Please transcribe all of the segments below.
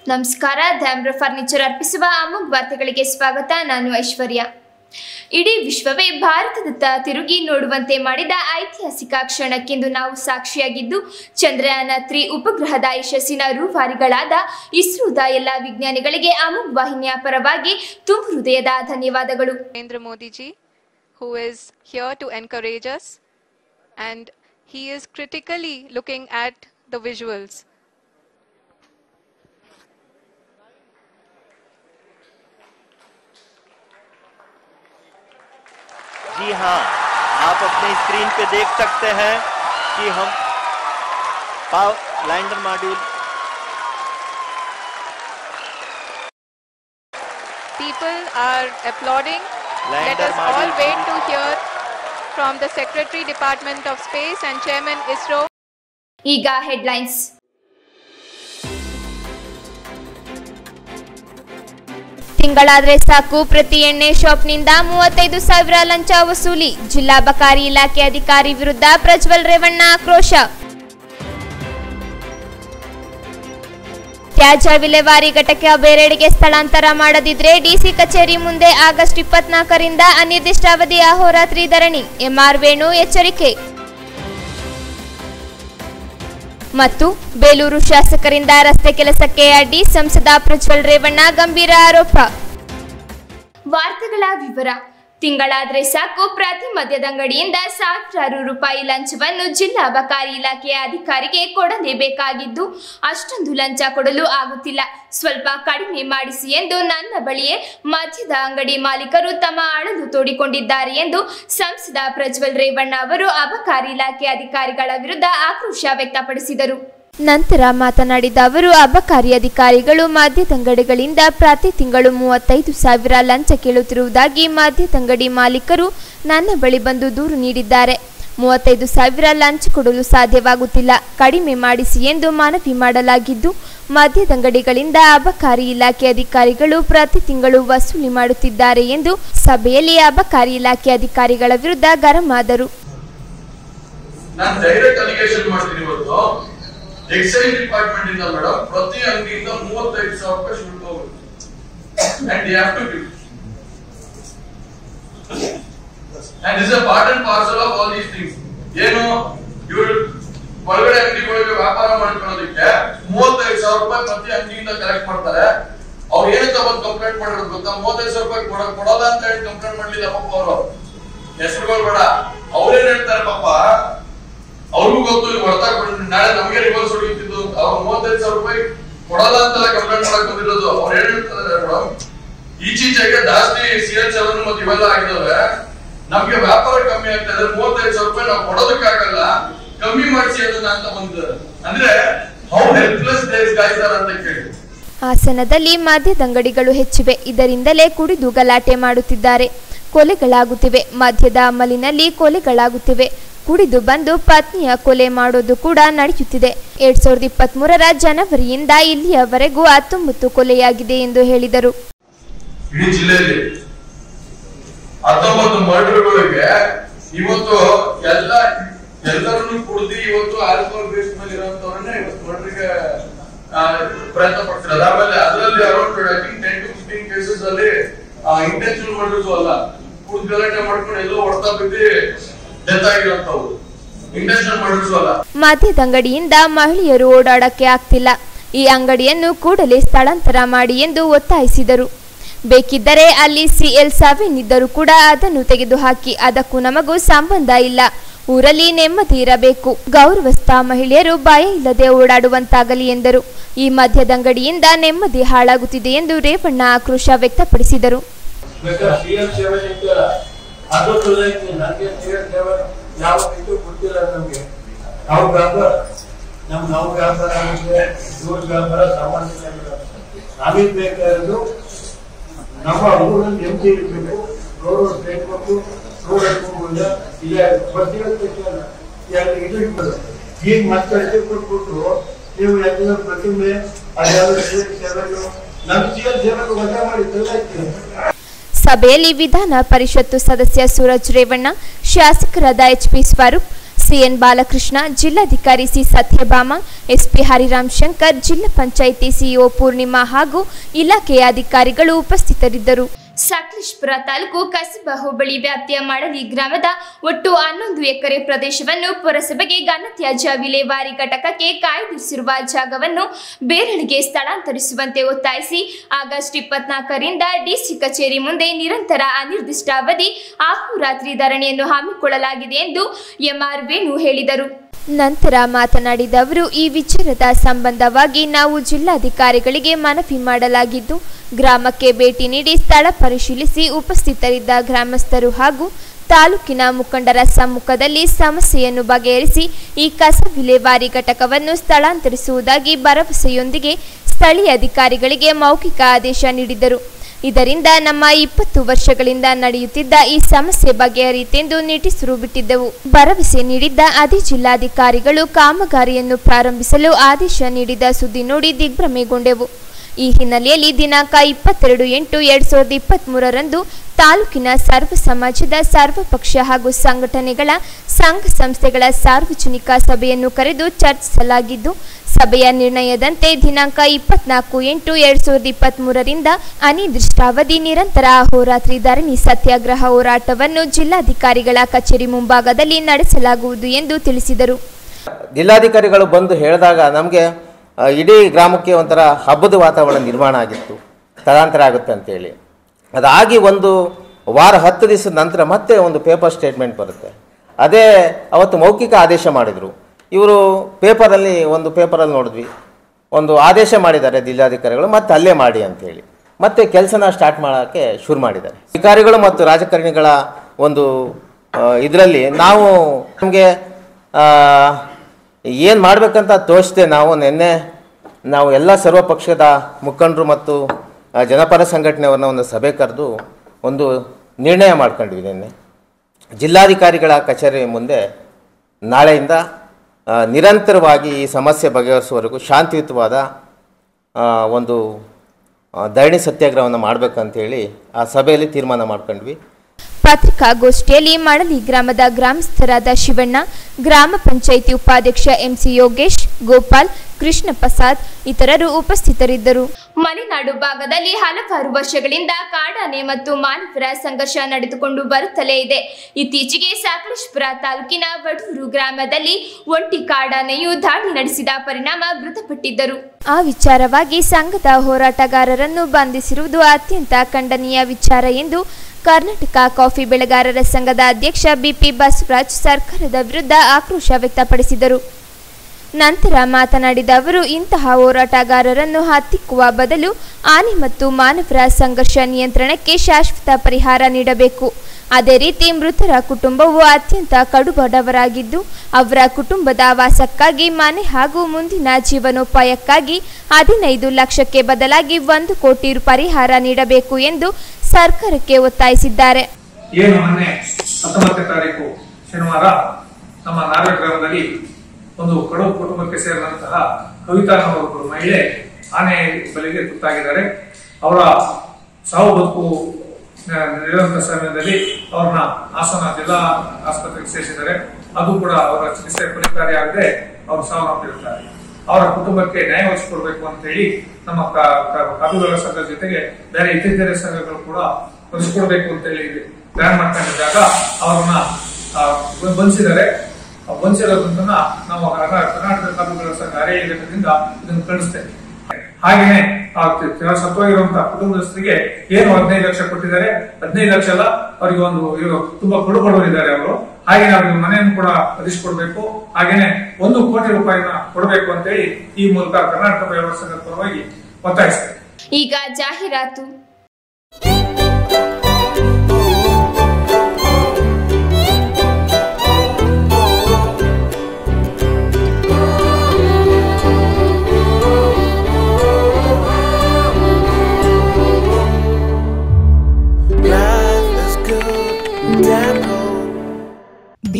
ನಮಸ್ಕಾರ ಧ್ಯಾಮ್ರ ಫರ್ನಿಚರ್ ಅರ್ಪಿಸುವ ಅಮೋಘ್ ವಾರ್ತೆಗಳಿಗೆ ಸ್ವಾಗತ ನಾನು ಐಶ್ವರ್ಯ ಇಡೀ ವಿಶ್ವವೇ ಭಾರತದತ್ತ ತಿರುಗಿ ನೋಡುವಂತೆ ಮಾಡಿದ ಐತಿಹಾಸಿಕ ಕ್ಷಣಕ್ಕೆಂದು ನಾವು ಸಾಕ್ಷಿಯಾಗಿದ್ದು ಚಂದ್ರಯಾನ ತ್ರಿ ಉಪಗ್ರಹದ ಯಶಸ್ಸಿನ ರೂವಾರಿಗಳಾದ ಇಸ್ರೋದ ಎಲ್ಲ ವಿಜ್ಞಾನಿಗಳಿಗೆ ಅಮೋಘ್ ವಾಹಿನಿಯ ಪರವಾಗಿ ತುಂಬು ಹೃದಯದ ಧನ್ಯವಾದಗಳು Narendra Modi ji, who is here to encourage us, and he is critically looking at the visuals. जी हाँ आप अपने स्क्रीन पे देख सकते हैं कि हम power lander module People are applauding. Let Lander us all module wait three. to hear from the Secretary Department of Space and Chairman ISRO. ಈಗ ಹೆಡ್ಲೈನ್ಸ್ ತಿಂಗಳಾದ್ರೆ ಸಾಕು ಪ್ರತಿ ಎಣ್ಣೆ ಶಾಪ್ನಿಂದ ಮೂವತ್ತೈದು ಸಾವಿರ ಲಂಚ ವಸೂಲಿ ಜಿಲ್ಲಾ ಬಕಾರಿ ಇಲಾಖೆ ಅಧಿಕಾರಿ ವಿರುದ್ಧ ಪ್ರಜ್ವಲ್ ರೇವಣ್ಣ ಆಕ್ರೋಶ ತ್ಯಾಜ್ಯ ವಿಲೇವಾರಿ ಘಟಕ ಬೇರೆಡೆಗೆ ಸ್ಥಳಾಂತರ ಮಾಡದಿದ್ರೆ ಡಿಸಿ ಕಚೇರಿ ಮುಂದೆ ಆಗಸ್ಟ್ ಇಪ್ಪತ್ನಾಲ್ಕರಿಂದ ಅನಿರ್ದಿಷ್ಟಾವಧಿ ಅಹೋರಾತ್ರಿ ಧರಣಿ ಎಂಆರ್ ವೇಣು ಎಚ್ಚರಿಕೆ ಮತ್ತು ಬೇಲೂರು ಶಾಸಕರಿಂದ ರಸ್ತೆ ಕೆಲಸಕ್ಕೆ ಅಡ್ಡಿ ಸಂಸದ ಪ್ರಜ್ವಲ್ ರೇವಣ್ಣ ಗಂಭೀರ ಆರೋಪ ವಾರ್ತೆಗಳ ವಿವರ ತಿಂಗಳಾದ್ರೆ ಸಾಕು ಪ್ರತಿ ಮದ್ಯದಂಗಡಿಯಿಂದ ಸಾವಿರಾರು ರೂಪಾಯಿ ಲಂಚವನ್ನು ಜಿಲ್ಲಾ ಅಬಕಾರಿ ಇಲಾಖೆಯ ಅಧಿಕಾರಿಗೆ ಕೊಡಲೇಬೇಕಾಗಿದ್ದು ಅಷ್ಟೊಂದು ಲಂಚ ಕೊಡಲು ಆಗುತ್ತಿಲ್ಲ ಸ್ವಲ್ಪ ಕಡಿಮೆ ಮಾಡಿಸಿ ಎಂದು ನನ್ನ ಬಳಿಯೇ ಮದ್ಯದ ಅಂಗಡಿ ಮಾಲೀಕರು ತಮ್ಮ ಅಳಲು ತೋಡಿಕೊಂಡಿದ್ದಾರೆ ಎಂದು ಸಂಸದ ಪ್ರಜ್ವಲ್ ರೇವಣ್ಣ ಅವರು ಅಬಕಾರಿ ಇಲಾಖೆ ಅಧಿಕಾರಿಗಳ ವಿರುದ್ಧ ಆಕ್ರೋಶ ವ್ಯಕ್ತಪಡಿಸಿದರು ನಂತರ ಮಾತನಾಡಿದ ಅವರು ಅಬಕಾರಿ ಅಧಿಕಾರಿಗಳು ಮದ್ಯದಂಗಡಿಗಳಿಂದ ಪ್ರತಿ ತಿಂಗಳು ಮೂವತ್ತೈದು ಸಾವಿರ ಲಂಚ ಕೇಳುತ್ತಿರುವುದಾಗಿ ಮದ್ಯದಂಗಡಿ ಮಾಲೀಕರು ನನ್ನ ಬಳಿ ಬಂದು ದೂರು ನೀಡಿದ್ದಾರೆ ಮೂವತ್ತೈದು ಸಾವಿರ ಲಂಚ ಕೊಡಲು ಸಾಧ್ಯವಾಗುತ್ತಿಲ್ಲ ಕಡಿಮೆ ಮಾಡಿಸಿ ಎಂದು ಮನವಿ ಮಾಡಲಾಗಿದ್ದು ಮದ್ಯದಂಗಡಿಗಳಿಂದ ಅಬಕಾರಿ ಇಲಾಖೆ ಅಧಿಕಾರಿಗಳು ಪ್ರತಿ ತಿಂಗಳು ವಸೂಲಿ ಮಾಡುತ್ತಿದ್ದಾರೆ ಎಂದು ಸಭೆಯಲ್ಲಿ ಅಬಕಾರಿ ಇಲಾಖೆ ಅಧಿಕಾರಿಗಳ ವಿರುದ್ಧ ಗರಂ ಆದರು ನಾನು ಡೈರೆಕ್ಟ್ ಅಲಿಗೇಷನ್ ಮಾಡ್ತೀನಿ ಇವತ್ತು ಎಕ್ಸೈಸ್ ಡಿಪಾರ್ಟ್ಮೆಂಟ್ ಇಂದ ಮೇಡಮ್ ಪ್ರತಿ ಅಂಗಡಿಯಿಂದ ಮೂವತ್ತೈದು ಸಾವಿರ ರೂಪಾಯಿ ಶುಲ್ಕ ಹೋಗುತ್ತೆ and you have to give and is a part and parcel of all these things ಏನು ಇವರು ಒಳಗಡೆ ಅಂಗಡಿಗಳಿಗೆ ವ್ಯಾಪಾರ ಮಾಡ್ಕೊಳ್ಳೋದಕ್ಕೆ ಮೂವತ್ತೈದು ಸಾವಿರ ರೂಪಾಯಿ ಪ್ರತಿ ಅಂಗಡಿಯಿಂದ ಕಲೆಕ್ಟ್ ಮಾಡ್ತಾರೆ ಅವ್ರು ಏನಂತ ಬಂದು ಕಂಪ್ಲೇಂಟ್ ಮಾಡಿರೋದು ಗೊತ್ತಾ ಮೂವತ್ತೈದು ಸಾವಿರ ರೂಪಾಯಿ ಕೊಡ ಕೊಡಲ್ಲ ಅಂತ ಹೇಳಿ ಕಂಪ್ಲೇಂಟ್ ಮಾಡ್ಲಿಲ್ಲ ಪಾಪ ಅವರು ಹೆಸರುಗಳು ಬೇಡ ಅವ್ರೇನ್ ಹೇಳ್ತಾರೆ ಪಾಪ ಅವ್ರಿಗೂ ಗೊತ್ತು ಈಗ ಹೊರತಾ ನಾಳೆ ನಮಗೆ ರಿವರ್ಸ್ ಹೊಡಿತಿದ್ದು ಅವ್ರು ಮೂವತ್ತೈದು ಸಾವಿರ ರೂಪಾಯಿ ಕೊಡಲ್ಲ ಅಂತೆಲ್ಲ ಕಂಪ್ಲೇಂಟ್ ಮಾಡಕ್ ಬಂದಿರೋದು ಅವ್ರು ಏನ್ ಹೇಳ್ತಾರೆ ಮೇಡಮ್ ಈಚೀಚೆಗೆ ಜಾಸ್ತಿ ಸಿ ಎಚ್ ಎಲ್ ಮತ್ತೆ ಇವೆಲ್ಲ ಆಗಿದಾವೆ ನಮ್ಗೆ ವ್ಯಾಪಾರ ಕಮ್ಮಿ ಆಗ್ತಾ ಇದೆ ಮೂವತ್ತೈದು ಸಾವಿರ ರೂಪಾಯಿ ನಾವು ಕೊಡೋದಕ್ಕಾಗಲ್ಲ ಕಮ್ಮಿ ಮಾಡಿಸಿ ಅದನ್ನ ಅಂತ ಬಂದಿದ್ದಾರೆ ಅಂದ್ರೆ how helpless these guys are ಅಂತ ಕೇಳಿ ಹಾಸನದಲ್ಲಿ ಮದ್ಯದಂಗಡಿಗಳು ಹೆಚ್ಚಿವೆ ಇದರಿಂದಲೇ ಕುಡಿದು ಗಲಾಟೆ ಮಾಡುತ್ತಿದ್ದಾರೆ ಕೊಲೆಗಳಾಗುತ್ತಿವೆ ಮದ್ಯದ ಅಮಲಿನಲ್ಲಿ ಕೊಲೆಗಳಾಗುತ್ತಿವೆ ಕುಡಿದು ಬಂದು ಪತ್ನಿಯ ಕೊಲೆ ಮಾಡೋದು ಕೂಡ ನಡೆಯುತ್ತಿದೆ ಎರಡ್ ಸಾವಿರದ ಇಪ್ಪತ್ತ್ ಮೂರರ ಜನವರಿಯಿಂದ ಇಲ್ಲಿಯವರೆಗೂ ಹತ್ತೊಂಬತ್ತು ಕೊಲೆಯಾಗಿದೆ ಎಂದು ಹೇಳಿದರು ಇಡೀ ಜಿಲ್ಲೆಯಲ್ಲಿ ಹತ್ತೊಂಬತ್ತು ಮರ್ಡರ್ಗಳಿಗೆ ಇವತ್ತು ಎಲ್ಲ ಎಲ್ಲರನ್ನು ಕುಡ್ದು ಇವತ್ತು ಆಲ್ಕೋಹಾಲ್ ಬೇಸ್ ಮೇಲೆ ಇರೋಂತವ್ರನ್ನೇ ಇವತ್ತು ಮರ್ಡರ್ಗೆ ಪ್ರಯತ್ನ ಪಡ್ತಿರೋದು ಆಮೇಲೆ ಅದರಲ್ಲಿ around I think ten to fifteen cases ಅಲ್ಲಿ ಇಂಟೆನ್ಷನಲ್ ಮರ್ಡರ್ಸ್ ಅಲ್ಲ ಕುಡ್ದು ಗಲಾಟೆ ಮಾಡ್ಕೊಂಡು ಎಲ್ಲೋ ಹೊಡ್ತಾ ಬಿದ್ದು ಡೆತ್ ಆಗಿರೋಂಥವು ಇಂಟೆನ್ಷನಲ್ ಮರ್ಡರ್ಸ್ ಅಲ್ಲ ಮದ್ಯದಂಗಡಿಯಿಂದ ಮಹಿಳೆಯರು ಓಡಾಡಕ್ಕೆ ಆಗ್ತಿಲ್ಲ ಈ ಅಂಗಡಿಯನ್ನು ಕೂಡಲೇ ಸ್ಥಳಾಂತರ ಮಾಡಿ ಎಂದು ಒತ್ತಾಯಿಸಿದರು ಬೇಕಿದ್ದರೆ ಅಲ್ಲಿ ಸಿಎಲ್ ಸೆವೆನ್ ಇದ್ದರೂ ಕೂಡ ಅದನ್ನು ತೆಗೆದುಹಾಕಿ ಅದಕ್ಕೂ ನಮಗೂ ಸಂಬಂಧ ಇಲ್ಲ ಊರಲ್ಲಿ ನೆಮ್ಮದಿ ಇರಬೇಕು ಗೌರವಸ್ಥ ಮಹಿಳೆಯರು ಭಯ ಇಲ್ಲದೆ ಓಡಾಡುವಂತಾಗಲಿ ಎಂದರು ಈ ಮದ್ಯದಂಗಡಿಯಿಂದ ನೆಮ್ಮದಿ ಹಾಳಾಗುತ್ತಿದೆ ಎಂದು ರೇವಣ್ಣ ಆಕ್ರೋಶ ವ್ಯಕ್ತಪಡಿಸಿದರು ಬೇಕಾದ್ರೆ ಸಿ ಎಂ ಸೆವೆನ್ ಇತ್ತಲ್ಲ ಅದು ಸುಳ್ಳೈತಿ ನನಗೆ ಸಿ ಎಂ ಸೆವೆನ್ ಯಾವ ಇದು ಗೊತ್ತಿಲ್ಲ ನಮ್ಗೆ ನಾವು ವ್ಯಾಪಾರ ನಮ್ ನಾವು ವ್ಯಾಪಾರ ಆಗುತ್ತೆ ಇವ್ರ ವ್ಯಾಪಾರ ಸಾಮಾನ್ಯ ನಮಗೆ ಬೇಕಾಗಿರೋದು ನಮ್ಮ ಊರಲ್ಲಿ ನೆಮ್ಮದಿ ಇರಬೇಕು ಗೌರವ ಬೇಕು ರೋಡ್ ಹಾಕೊಂಡ್ಬಂದ ಇಲ್ಲ ಬರ್ತಿರೋದಕ್ಕೆಲ್ಲ ಎರಡು ಇದು ಇರ್ತದೆ ಈಗ ಮತ್ತೆ ಇದು ಕೊಟ್ಬಿಟ್ಟು ನೀವು ಎಲ್ಲ ಪ್ರತಿಮೆ ಅದ್ಯಾವುದು ಸಿ ಎಂ ಸೆವೆನ್ ನಮ್ಮ ಸಿ ಎಂ ಸೆವೆನ್ ವಜಾ ಮಾಡಿ ತೆಗೆದಾಕ್ತೀವಿ ಸಭೆಯಲ್ಲಿ ವಿಧಾನ ಪರಿಷತ್ತು ಸದಸ್ಯ ಸೂರಜ್ ರೇವಣ್ಣ ಶಾಸಕರಾದ H P Swaroop CN Balakrishna ಜಿಲ್ಲಾಧಿಕಾರಿ ಸಿ ಸತ್ಯಭಾಮ ಎಸ್ಪಿ ಹರಿರಾಮ್ ಶಂಕರ್ ಜಿಲ್ಲಾ ಪಂಚಾಯಿತಿ ಸಿಇಒ ಪೂರ್ಣಿಮಾ ಹಾಗೂ ಇಲಾಖೆಯ ಅಧಿಕಾರಿಗಳು ಉಪಸ್ಥಿತರಿದ್ದರು ಸಕಲೇಶ್ಪುರ ತಾಲೂಕು ಕಸಬಾ ಹೋಬಳಿ ವ್ಯಾಪ್ತಿಯ ಮಾಡಲಿ ಗ್ರಾಮದ ಒಟ್ಟು ಹನ್ನೊಂದು ಎಕರೆ ಪ್ರದೇಶವನ್ನು ಪುರಸಭೆಗೆ ಘನತ್ಯಾಜ್ಯ ವಿಲೇವಾರಿ ಘಟಕಕ್ಕೆ ಕಾಯ್ದಿರಿಸಿರುವ ಜಾಗವನ್ನು ಬೇರೆಡೆಗೆ ಸ್ಥಳಾಂತರಿಸುವಂತೆ ಒತ್ತಾಯಿಸಿ ಆಗಸ್ಟ್ ಇಪ್ಪತ್ನಾಲ್ಕರಿಂದ ಡಿಸಿ ಕಚೇರಿ ಮುಂದೆ ನಿರಂತರ ಅನಿರ್ದಿಷ್ಟಾವಧಿ ಆಹೋರಾತ್ರಿ ಧರಣಿಯನ್ನು ಹಮ್ಮಿಕೊಳ್ಳಲಾಗಿದೆ ಎಂದು ಎಂಆರ್ ವೇಣು ಹೇಳಿದರು ನಂತರ ಮಾತನಾಡಿದ ಅವರು ಈ ವಿಚಾರದ ಸಂಬಂಧವಾಗಿ ನಾವು ಜಿಲ್ಲಾಧಿಕಾರಿಗಳಿಗೆ ಮನವಿ ಮಾಡಲಾಗಿದ್ದು ಗ್ರಾಮಕ್ಕೆ ಭೇಟಿ ನೀಡಿ ಸ್ಥಳ ಪರಿಶೀಲಿಸಿ ಉಪಸ್ಥಿತರಿದ್ದ ಗ್ರಾಮಸ್ಥರು ಹಾಗೂ ತಾಲೂಕಿನ ಮುಖಂಡರ ಸಮ್ಮುಖದಲ್ಲಿ ಸಮಸ್ಯೆಯನ್ನು ಬಗೆಹರಿಸಿ ಈ ಕಸ ವಿಲೇವಾರಿ ಘಟಕವನ್ನು ಸ್ಥಳಾಂತರಿಸುವುದಾಗಿ ಭರವಸೆಯೊಂದಿಗೆ ಸ್ಥಳೀಯ ಅಧಿಕಾರಿಗಳಿಗೆ ಮೌಖಿಕ ಆದೇಶ ನೀಡಿದರು ಇದರಿಂದ ನಮ್ಮ ಇಪ್ಪತ್ತು ವರ್ಷಗಳಿಂದ ನಡೆಯುತ್ತಿದ್ದ ಈ ಸಮಸ್ಯೆ ಬಗೆಹರಿತೆಂದು ನಿಟ್ಟುಸಿರು ಬಿಟ್ಟಿದ್ದೆವು ಭರವಸೆ ನೀಡಿದ್ದ ಅದೇ ಜಿಲ್ಲಾಧಿಕಾರಿಗಳು ಕಾಮಗಾರಿಯನ್ನು ಪ್ರಾರಂಭಿಸಲು ಆದೇಶ ನೀಡಿದ ಸುದ್ದಿ ನೋಡಿ ದಿಗ್ಭ್ರಮೆಗೊಂಡೆವು ಈ ಹಿನ್ನೆಲೆಯಲ್ಲಿ ದಿನಾಂಕ ಇಪ್ಪತ್ತೆರಡು ಎಂಟು ಎರಡ್ ಸಾವಿರದ ಇಪ್ಪತ್ತ್ ಮೂರರಂದು ತಾಲೂಕಿನ ಸರ್ವ ಸಮಾಜದ ಸರ್ವಪಕ್ಷ ಹಾಗೂ ಸಂಘಟನೆಗಳ ಸಂಘ ಸಂಸ್ಥೆಗಳ ಸಾರ್ವಜನಿಕ ಸಭೆಯನ್ನು ಕರೆದು ಚರ್ಚಿಸಲಾಗಿದ್ದು ಸಭೆಯ ನಿರ್ಣಯದಂತೆ ದಿನಾಂಕ ಇಪ್ಪತ್ನಾಲ್ಕು ಎಂಟು ಎರಡ್ ಸಾವಿರದ ಇಪ್ಪತ್ತ್ ಮೂರರಿಂದ ಅನಿರ್ದಿಷ್ಟಾವಧಿ ನಿರಂತರ ಅಹೋರಾತ್ರಿ ಧರಣಿ ಸತ್ಯಾಗ್ರಹ ಹೋರಾಟವನ್ನು ಜಿಲ್ಲಾಧಿಕಾರಿಗಳ ಕಚೇರಿ ಮುಂಭಾಗದಲ್ಲಿ ನಡೆಸಲಾಗುವುದು ಎಂದು ತಿಳಿಸಿದರು ಜಿಲ್ಲಾಧಿಕಾರಿಗಳು ಬಂದು ಹೇಳಿದಾಗ ನಮಗೆ ಇಡೀ ಗ್ರಾಮಕ್ಕೆ ಒಂಥರ ಹಬ್ಬದ ವಾತಾವರಣ ನಿರ್ಮಾಣ ಆಗಿತ್ತು ಸ್ಥಳಾಂತರ ಆಗುತ್ತೆ ಅಂತೇಳಿ ಅದಾಗಿ ಒಂದು ವಾರ ಹತ್ತು ದಿವಸದ ನಂತರ ಮತ್ತೆ ಒಂದು ಪೇಪರ್ ಸ್ಟೇಟ್ಮೆಂಟ್ ಬರುತ್ತೆ ಅದೇ ಅವತ್ತು ಮೌಖಿಕ ಆದೇಶ ಮಾಡಿದರು ಇವರು ಪೇಪರಲ್ಲಿ ಒಂದು ಪೇಪರಲ್ಲಿ ನೋಡಿದ್ವಿ ಒಂದು ಆದೇಶ ಮಾಡಿದ್ದಾರೆ ಜಿಲ್ಲಾಧಿಕಾರಿಗಳು ಮತ್ತೆ ಅಲ್ಲೇ ಮಾಡಿ ಅಂತೇಳಿ ಮತ್ತೆ ಕೆಲಸನ ಸ್ಟಾರ್ಟ್ ಮಾಡೋಕ್ಕೆ ಶುರು ಮಾಡಿದ್ದಾರೆ ಅಧಿಕಾರಿಗಳು ಮತ್ತು ರಾಜಕಾರಣಿಗಳ ಒಂದು ಇದರಲ್ಲಿ ನಾವು ನಮಗೆ ಏನು ಮಾಡಬೇಕಂತ ತೋರಿಸಿದೆ ನಾವು ನಿನ್ನೆ ನಾವು ಎಲ್ಲ ಸರ್ವಪಕ್ಷದ ಮುಖಂಡರು ಮತ್ತು ಆ, ಜನಪರ ಸಂಘಟನೆಯವ್ರನ್ನ ಒಂದು ಸಭೆ ಕರೆದು ಒಂದು ನಿರ್ಣಯ ಮಾಡ್ಕೊಂಡ್ವಿ ನಿನ್ನೆ ಜಿಲ್ಲಾಧಿಕಾರಿಗಳ ಕಚೇರಿ ಮುಂದೆ ನಾಳೆಯಿಂದ ಆ, ನಿರಂತರವಾಗಿ ಈ ಸಮಸ್ಯೆ ಬಗೆಹರಿಸುವವರೆಗೂ ಶಾಂತಿಯುತವಾದ ಆ, ಒಂದು ಆ, ಧರಣಿ ಸತ್ಯಾಗ್ರಹವನ್ನು ಮಾಡಬೇಕಂತೇಳಿ ಆ ಸಭೆಯಲ್ಲಿ ತೀರ್ಮಾನ ಮಾಡ್ಕೊಂಡ್ವಿ ಪತ್ರಿಕಾಗೋಷ್ಠಿಯಲ್ಲಿ ಮಳಲಿ ಗ್ರಾಮದ ಗ್ರಾಮಸ್ಥರಾದ ಶಿವಣ್ಣ ಗ್ರಾಮ ಪಂಚಾಯಿತಿ ಉಪಾಧ್ಯಕ್ಷ ಎಂಸಿ ಯೋಗೇಶ್ ಗೋಪಾಲ್ ಕೃಷ್ಣ ಪ್ರಸಾದ್ ಇತರರು ಉಪಸ್ಥಿತರಿದ್ದರು ಮಲೆನಾಡು ಭಾಗದಲ್ಲಿ ಹಲವಾರು ವರ್ಷಗಳಿಂದ ಕಾಡಾನೆ ಮತ್ತು ಮಾನವರ ಸಂಘರ್ಷ ನಡೆದುಕೊಂಡು ಬರುತ್ತಲೇ ಇದೆ ಇತ್ತೀಚೆಗೆ ಸಕಲೇಶ್ಪುರ ತಾಲೂಕಿನ ವಡೂರು ಗ್ರಾಮದಲ್ಲಿ ಒಂಟಿ ಕಾಡಾನೆಯು ದಾಳಿ ನಡೆಸಿದ ಪರಿಣಾಮ ಮೃತಪಟ್ಟಿದ್ದರು ಆ ವಿಚಾರವಾಗಿ ಸಂಘದ ಹೋರಾಟಗಾರರನ್ನು ಬಂಧಿಸಿರುವುದು ಅತ್ಯಂತ ಖಂಡನೀಯ ವಿಚಾರ ಎಂದು ಕರ್ನಾಟಕ ಕಾಫಿ ಬೆಳೆಗಾರರ ಸಂಘದ ಅಧ್ಯಕ್ಷ ಬಿಪಿ ಬಸವರಾಜ್ ಸರ್ಕಾರದ ವಿರುದ್ಧ ಆಕ್ರೋಶ ವ್ಯಕ್ತಪಡಿಸಿದರು ನಂತರ ಮಾತನಾಡಿದ ಅವರು ಇಂತಹ ಹೋರಾಟಗಾರರನ್ನು ಹತ್ತಿಕ್ಕುವ ಬದಲು ಆನೆ ಮತ್ತು ಮಾನವರ ಸಂಘರ್ಷ ನಿಯಂತ್ರಣಕ್ಕೆ ಶಾಶ್ವತ ಪರಿಹಾರ ನೀಡಬೇಕು ಅದೇ ರೀತಿ ಮೃತರ ಕುಟುಂಬವು ಅತ್ಯಂತ ಕಡುಬಡವರಾಗಿದ್ದು ಅವರ ಕುಟುಂಬದ ವಾಸಕ್ಕಾಗಿ ಮನೆ ಹಾಗೂ ಮುಂದಿನ ಜೀವನೋಪಾಯಕ್ಕಾಗಿ ಹದಿನೈದು ಲಕ್ಷಕ್ಕೆ ಬದಲಾಗಿ ಒಂದು ಕೋಟಿ ರು ಪರಿಹಾರ ನೀಡಬೇಕು ಎಂದು ಸರ್ಕಾರಕ್ಕೆ ಒತ್ತಾಯಿಸಿದ್ದಾರೆ ಏನು ಮೊನ್ನೆ ಹತ್ತೊಂಬತ್ತನೇ ತಾರೀಕು ಶನಿವಾರ ನಮ್ಮ ನಾರ್ವೆ ಗ್ರಾಮದಲ್ಲಿ ಒಂದು ಕಡು ಕುಟುಂಬಕ್ಕೆ ಸೇರಿದಂತಹ ಕವಿತಾ ಅನ್ನೋರು ಮಹಿಳೆ ಆನೆ ಬಲಿಗೆ ತುತ್ತಾಗಿದ್ದಾರೆ ಅವರ ಸಾವು ಬದುಕು ನಡೆಯುವಂತ ಸಮಯದಲ್ಲಿ ಅವ್ರನ್ನ ಹಾಸನ ಜಿಲ್ಲಾ ಆಸ್ಪತ್ರೆಗೆ ಸೇರಿಸಿದ್ದಾರೆ ಅದು ಕೂಡ ಅವರ ಚಿಕಿತ್ಸೆ ಫಲಿತಾರಿಯಾಗದೆ ಅವರು ಸಾವನ್ನಪ್ಪಿರುತ್ತಾರೆ ಅವರ ಕುಟುಂಬಕ್ಕೆ ನ್ಯಾಯ ಒದಗಿಸಿಕೊಡ್ಬೇಕು ಅಂತ ಹೇಳಿ ನಮ್ಮ ಕ- ಕ- ಕಾದುಗಳ ಸಂಘದ ಜೊತೆಗೆ ಬೇರೆ ಇತರೆ ಸಂಘಗಳು ಕೂಡ ಒದಗಿಸ್ಕೊಡ್ಬೇಕು ಅಂತ ಹೇಳಿ ಪ್ಲಾನ್ ಮಾಡ್ಕೊಂಡಿದ್ದಾಗ ಅವ್ರನ್ನ ಆ, ಬ- ಬಂಧಿಸಿದ್ದಾರೆ ಆ ಬಂಧಿಸಿರೋದ್ರಿಂದ ನಾವು ಕರ್ನಾ- ಕರ್ನಾಟಕ ಕಾನೂನುಗಳ ಸಂಘ ಅರೆ ಘಟಕದಿಂದ ಇದನ್ನು ಖಂಡಿಸ್ತೇವೆ ಹಾಗೇನೆ ಆ ತ- ತ- ಸತ್ತೋಗಿರುವಂತಹ ಕುಟುಂಬಸ್ಥರಿಗೆ ಏನು ಹದಿನೈದು ಲಕ್ಷ ಕೊಟ್ಟಿದ್ದಾರೆ ಹದಿನೈದು ಲಕ್ಷ ಅಲ್ಲ ಅವರಿಗೆ ಒಂದು ಇವರು ತುಂಬಾ ಕೊಡು ಬಡವರಿದ್ದಾರೆ ಅವರು ಹಾಗೇನೆ ಅವ್ರಿಗೆ ಮನೆಯನ್ನು ಕೂಡ ಒದಗಿಸಿಕೊಡ್ಬೇಕು ಹಾಗೇನೆ ಒಂದು ಕೋಟಿ ರೂಪಾಯಿನ ಕೊಡಬೇಕು ಅಂತ ಹೇಳಿ ಈ ಮೂಲಕ ಕರ್ನಾಟಕ ವ್ಯವಹಾರ ಸಂಘದ ಪರವಾಗಿ ಒತ್ತಾಯಿಸ್ತೇವೆ ಈಗ ಜಾಹೀರಾತು